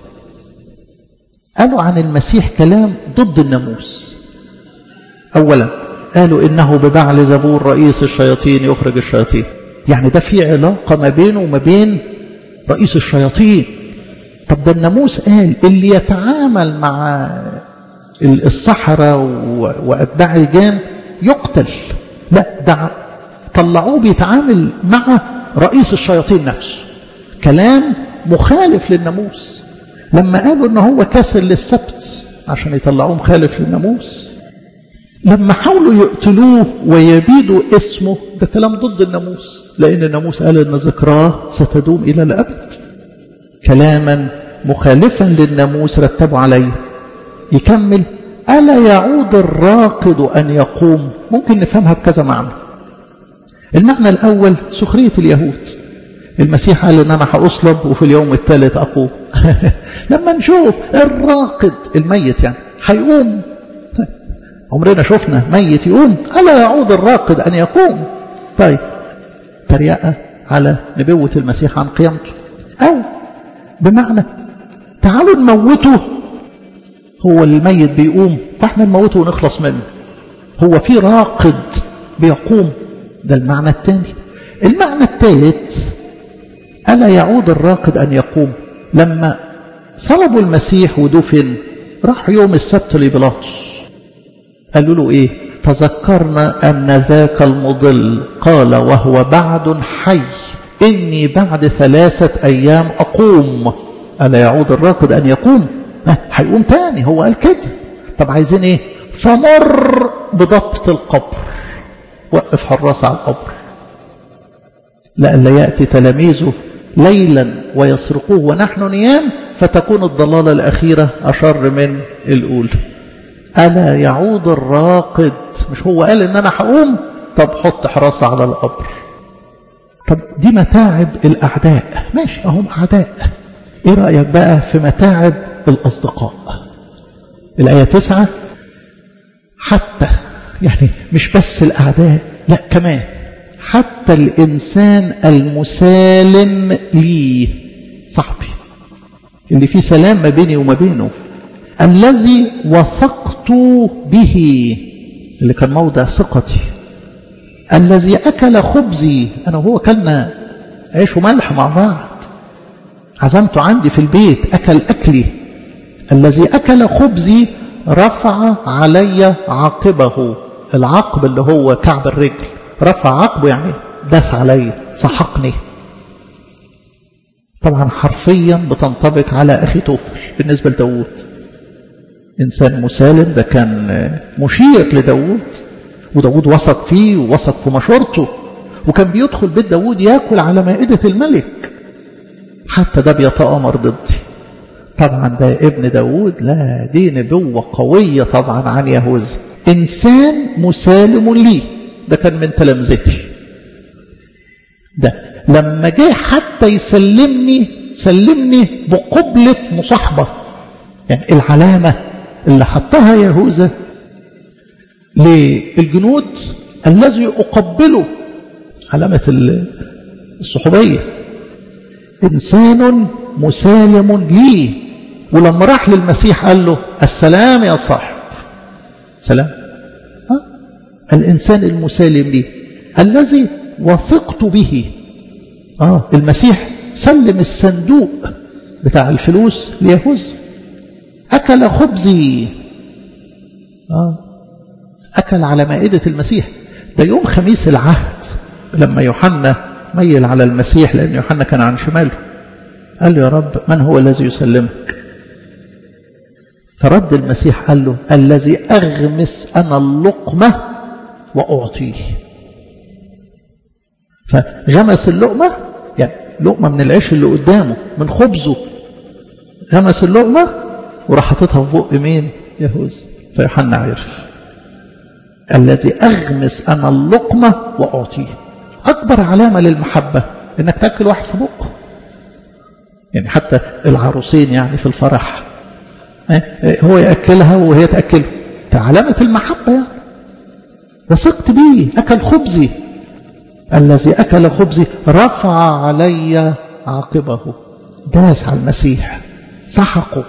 S1: قالوا عن المسيح كلام ضد الناموس أولا قالوا إنه ببعل زبور رئيس الشياطين يخرج الشياطين يعني ده في علاقة ما بينه وما بين رئيس الشياطين طب ده الناموس قال اللي يتعامل مع الصحراء وأتباع الجان يقتل لا ده طلعوه بيتعامل مع رئيس الشياطين نفسه كلام مخالف للناموس لما قالوا ان هو كسر للسبت عشان يطلعوه مخالف للناموس لما حاولوا يقتلوه ويبيدوا اسمه ده كلام ضد الناموس لان الناموس قال ان ذكراه ستدوم الى الابد كلاما مخالفا للناموس رتبوا عليه يكمل ألا يعود الراقد أن يقوم ممكن نفهمها بكذا معنى المعنى الأول سخرية اليهود المسيح قال ان انا هاصلب وفي اليوم الثالث اقوم لما نشوف الراقد الميت يعني هيقوم عمرنا شفنا ميت يقوم الا يعود الراقد ان يقوم طيب تريقه على نبوه المسيح عن قيامته او بمعنى تعالوا نموته هو الميت بيقوم فاحنا نموته ونخلص منه هو في راقد بيقوم ده المعنى الثاني المعنى الثالث ألا يعود الراقد أن يقوم لما صلبوا المسيح ودفن راح يوم السبت لبيلاطس قالوا له إيه تذكرنا أن ذاك المضل قال وهو بعد حي إني بعد ثلاثة أيام أقوم ألا يعود الراقد أن يقوم هيقوم تاني هو قال كده طب عايزين إيه فمر بضبط القبر وقف حراس على القبر لئلا يأتي تلاميذه ليلا ويسرقوه ونحن نيام فتكون الضلالة الأخيرة أشر من الأولى ألا يعود الراقد مش هو قال إن أنا هقوم طب حط حراسة على القبر طب دي متاعب الأعداء ماشي أهم أعداء إيه رأيك بقى في متاعب الأصدقاء الآية تسعة حتى يعني مش بس الأعداء لا كمان حتى الإنسان المسالم لي صاحبي اللي فيه سلام ما بيني وما بينه الذي وثقت به اللي كان موضع ثقتي الذي أكل خبزي أنا وهو كلنا عيش وملح مع بعض عزمته عندي في البيت أكل أكلي الذي أكل خبزي رفع علي عاقبه العقب اللي هو كعب الرجل رفع عقبه يعني داس علي سحقني طبعا حرفيا بتنطبق على أخي توفل بالنسبة لداود إنسان مسالم ده كان مشير لداود وداود وثق فيه ووثق في مشورته وكان بيدخل بيت داود ياكل على مائدة الملك حتى ده بيتآمر ضدي طبعا ده ابن داود لا دي نبوة قوية طبعا عن يهوذا إنسان مسالم لي ده كان من تلامذتي ده لما جه حتى يسلمني سلمني بقبلة مصاحبة يعني العلامة اللي حطها يهوذا للجنود الذي أقبله علامة الصحوبية إنسان مسالم لي ولما راح للمسيح قال له السلام يا صاحب سلام ها؟ الإنسان المسالم لي الذي وثقت به آه المسيح سلم الصندوق بتاع الفلوس ليهوذا أكل خبزي آه أكل على مائدة المسيح ده يوم خميس العهد لما يوحنا ميل على المسيح لأن يوحنا كان عن شماله قال له يا رب من هو الذي يسلمك فرد المسيح قال له الذي أغمس أنا اللقمة وأعطيه فغمس اللقمة يعني لقمة من العيش اللي قدامه من خبزه غمس اللقمة وراح حاططها في بق مين يهوذا فيوحنا عرف الذي أغمس أنا اللقمة وأعطيه أكبر علامة للمحبة إنك تأكل واحد في بقه يعني حتى العروسين يعني في الفرح هو يأكلها وهي تأكله علامة المحبة يعني وثقت بيه أكل خبزي الذي أكل خبزي رفع علي عاقبه داس على المسيح سحقه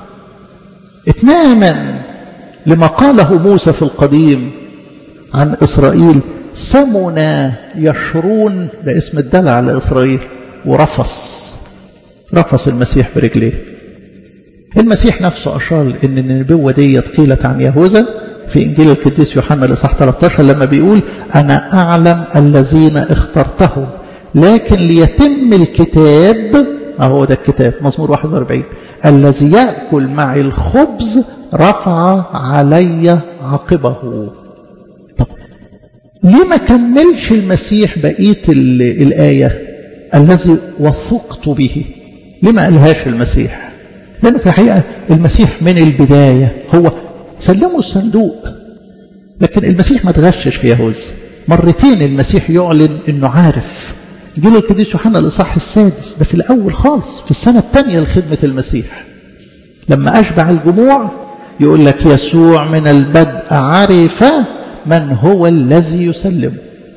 S1: اتماما لما قاله موسى في القديم عن إسرائيل سمنا يشرون ده اسم الدلع على إسرائيل ورفص رفص المسيح برجليه المسيح نفسه أشار إن النبوة دي قيلت عن يهوذا في إنجيل القديس يوحنا الإصحاح 13 لما بيقول أنا أعلم الذين اخترتهم لكن ليتم الكتاب أهو ده الكتاب مزمور 41 الذي يأكل معي الخبز رفع علي عقبه طب ليه ما كملش المسيح بقية الآية الذي وثقت به ليه ما قالهاش المسيح لأنه في الحقيقة المسيح من البداية هو سلموا الصندوق لكن المسيح ما تغشش في يهوذا مرتين المسيح يعلن انه عارف جيل القديس يوحنا الاصحاح السادس ده في الاول خالص في السنه الثانيه لخدمه المسيح لما اشبع الجموع يقول لك يسوع من البدء عرف من هو الذي يسلمه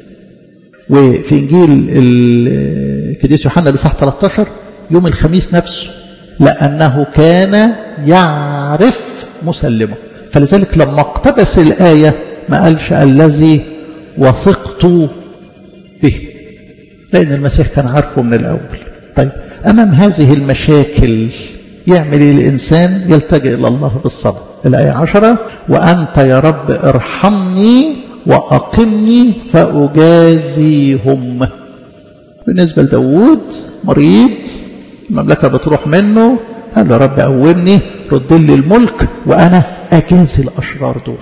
S1: وفي انجيل القديس يوحنا الاصحاح 13 يوم الخميس نفسه لانه كان يعرف مسلمه فلذلك لما اقتبس الآية ما قالش الذي وثقت به لأن المسيح كان عارفه من الأول طيب أمام هذه المشاكل يعمل إيه الإنسان يلتجئ إلى الله بالصلاة الآية عشرة وأنت يا رب ارحمني وأقمني فأجازيهم بالنسبة لداود مريض المملكة بتروح منه قال له رب قومني رد لي الملك وأنا أجازي الأشرار دول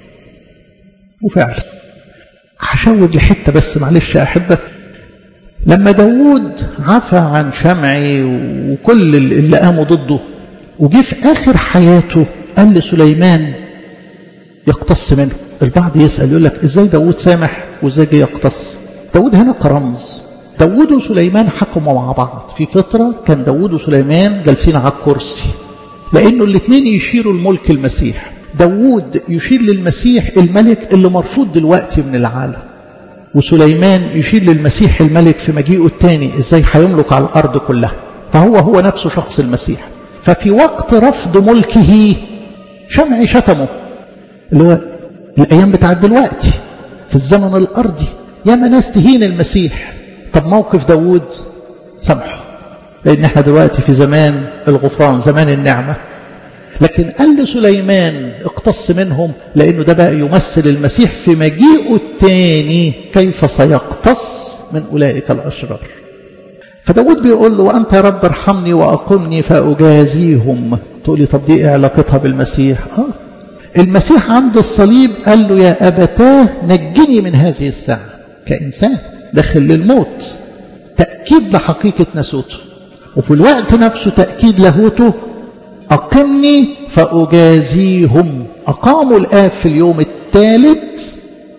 S1: وفعلا هشوج لحتة بس معلش يا أحبة لما داود عفى عن شمعي وكل اللي قاموا ضده وجي في آخر حياته قال لسليمان يقتص منه البعض يسأل يقول لك إزاي داود سامح وإزاي جه يقتص داود هنا كرمز داود وسليمان حكموا مع بعض في فترة كان داود وسليمان جالسين على الكرسي لأنه الاثنين يشيروا الملك المسيح داود يشير للمسيح الملك اللي مرفوض دلوقتي من العالم وسليمان يشير للمسيح الملك في مجيئه الثاني ازاي هيملك على الأرض كلها فهو هو نفسه شخص المسيح ففي وقت رفض ملكه شمعي شتمه اللي هو الأيام بتاعت دلوقتي في الزمن الأرضي ياما ناس تهين المسيح طب موقف داود سامحه لأن احنا دلوقتي في زمان الغفران زمان النعمة لكن قال لسليمان اقتص منهم لأنه ده بقى يمثل المسيح في مجيئه الثاني كيف سيقتص من أولئك الأشرار فداود بيقول له وأنت يا رب ارحمني وأقمني فأجازيهم تقول لي طب دي ايه علاقتها بالمسيح آه المسيح عند الصليب قال له يا أبتاه نجني من هذه الساعة كإنسان داخل للموت تأكيد لحقيقة نسوته وفي الوقت نفسه تأكيد لاهوته أقمني فأجازيهم أقاموا الآب في اليوم الثالث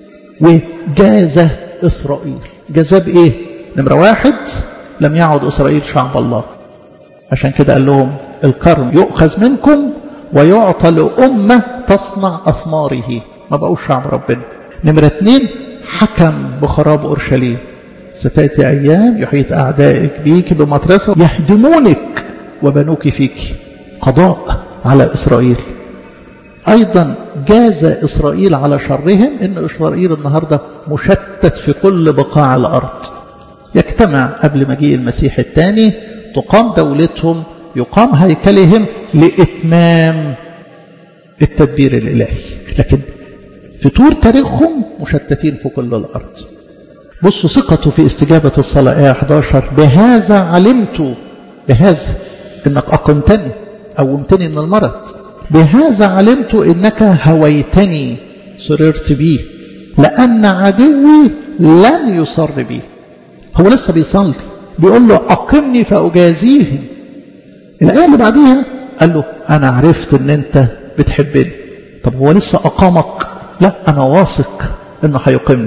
S1: وجاز إسرائيل جزاه بإيه؟ نمرة واحد لم يعد إسرائيل شعب الله عشان كده قال لهم الكرم يؤخذ منكم ويعطى لأمة تصنع أثماره ما بقوش شعب ربنا نمرة اثنين حكم بخراب أورشليم ستأتي أيام يحيط أعدائك بيك بمطرسة يهدمونك وبنوك فيك قضاء على إسرائيل أيضا جاز إسرائيل على شرهم إن إسرائيل النهاردة مشتت في كل بقاع الأرض يجتمع قبل مجيء المسيح الثاني تقام دولتهم يقام هيكلهم لإتمام التدبير الإلهي لكن في طور تاريخهم مشتتين في كل الأرض بصوا ثقته في استجابة الصلاة آية 11 بهذا علمت بهذا إنك أقمتني قومتني من المرض بهذا علمت إنك هويتني سررت بي لأن عدوي لن يصر بي هو لسه بيصلي بيقول له أقمني فأجازيهم الآية اللي بعديها قال له أنا عرفت إن أنت بتحبني طب هو لسه أقامك لا أنا واثق إنه هيقيمني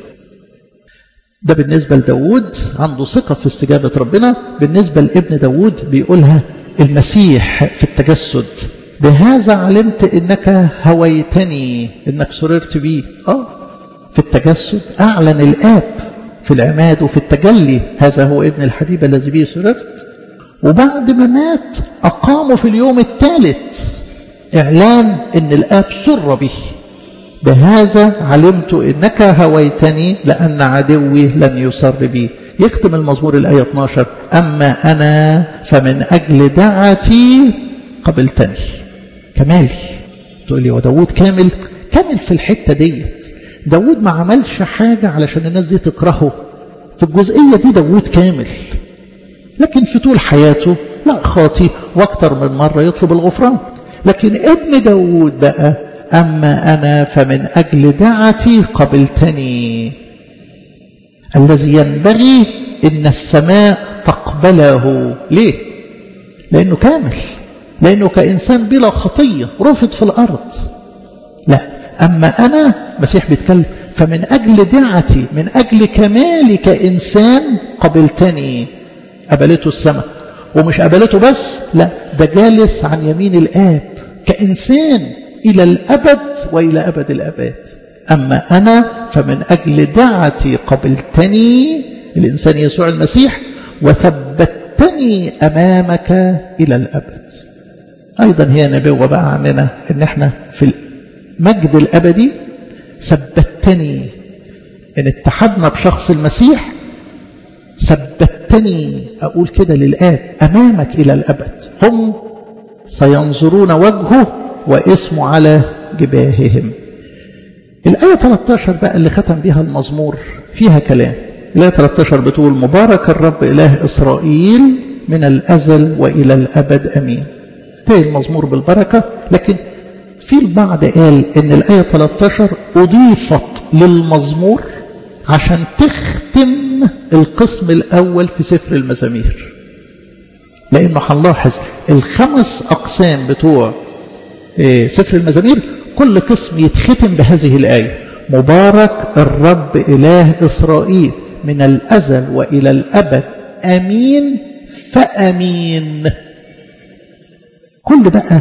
S1: ده بالنسبة لداود عنده ثقة في استجابة ربنا بالنسبة لابن داود بيقولها المسيح في التجسد بهذا علمت إنك هويتني إنك سررت بي آه في التجسد أعلن الآب في العماد وفي التجلي هذا هو ابن الحبيب الذي به سررت وبعد ما مات أقاموا في اليوم الثالث إعلان إن الآب سر به بهذا علمت إنك هويتني لأن عدوي لن يسر بي يختم المزمور الآية 12 أما أنا فمن أجل دعتي قبلتني كمالي تقول لي وداود كامل كامل في الحتة ديت داود ما عملش حاجة علشان الناس دي تكرهه في الجزئية دي داود كامل لكن في طول حياته لا خاطي واكتر من مرة يطلب الغفران لكن ابن داود بقى أما أنا فمن أجل دعتي قبلتني الذي ينبغي إن السماء تقبله ليه لأنه كامل لأنه كإنسان بلا خطية رفض في الأرض لا أما أنا مسيح بيتكلم فمن أجل دعتي من أجل كمالي كإنسان قبلتني قبلته السماء ومش قبلته بس لا ده جالس عن يمين الآب كإنسان إلى الأبد وإلى أبد الأبد أما أنا فمن أجل دعتي قبلتني الإنسان يسوع المسيح وثبتني أمامك إلى الأبد أيضا هي نبوة بقى عننا إن احنا في المجد الأبدي ثبتني إن اتحدنا بشخص المسيح ثبتني أقول كده للآب أمامك إلى الأبد هم سينظرون وجهه واسمه على جباههم الآية 13 بقى اللي ختم بها المزمور فيها كلام الآية 13 بتقول مبارك الرب إله إسرائيل من الأزل وإلى الأبد أمين انتهي المزمور بالبركة لكن في البعض قال ان الآية 13 أضيفت للمزمور عشان تختم القسم الأول في سفر المزامير لأنه هنلاحظ الخمس أقسام بتوع سفر المزامير كل قسم يتختم بهذه الآية مبارك الرب إله إسرائيل من الأزل وإلى الأبد أمين فأمين كل بقى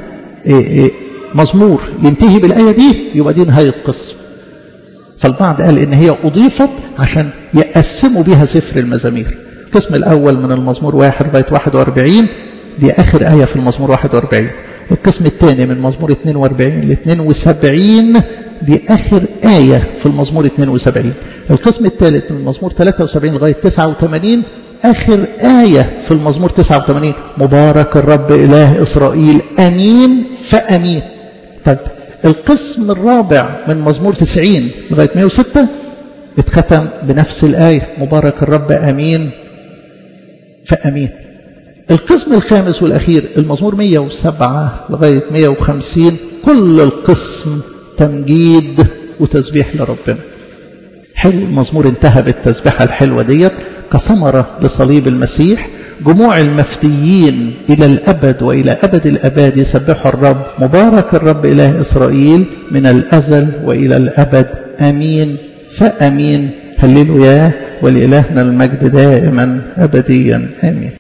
S1: مزمور ينتهي بالآية دي يبقى دي نهاية قسم فالبعض قال إن هي أضيفت عشان يقسموا بها سفر المزامير القسم الأول من المزمور واحد لغاية 41 دي آخر آية في المزمور 41 القسم الثاني من مزمور 42 ل 72 دي آخر آية في المزمور 72 القسم الثالث من مزمور 73 لغاية 89 آخر آية في المزمور 89 مبارك الرب إله إسرائيل أمين فأمين طيب القسم الرابع من مزمور 90 لغاية 106 اتختم بنفس الآية مبارك الرب أمين فأمين القسم الخامس والأخير المزمور 107 لغاية 150 كل القسم تمجيد وتسبيح لربنا حلو المزمور انتهى بالتسبيحة الحلوة ديت كثمرة لصليب المسيح جموع المفديين إلى الأبد وإلى أبد الأباد يسبحوا الرب مبارك الرب إله إسرائيل من الأزل وإلى الأبد أمين فأمين هللوا ياه ولإلهنا المجد دائما أبديا آمين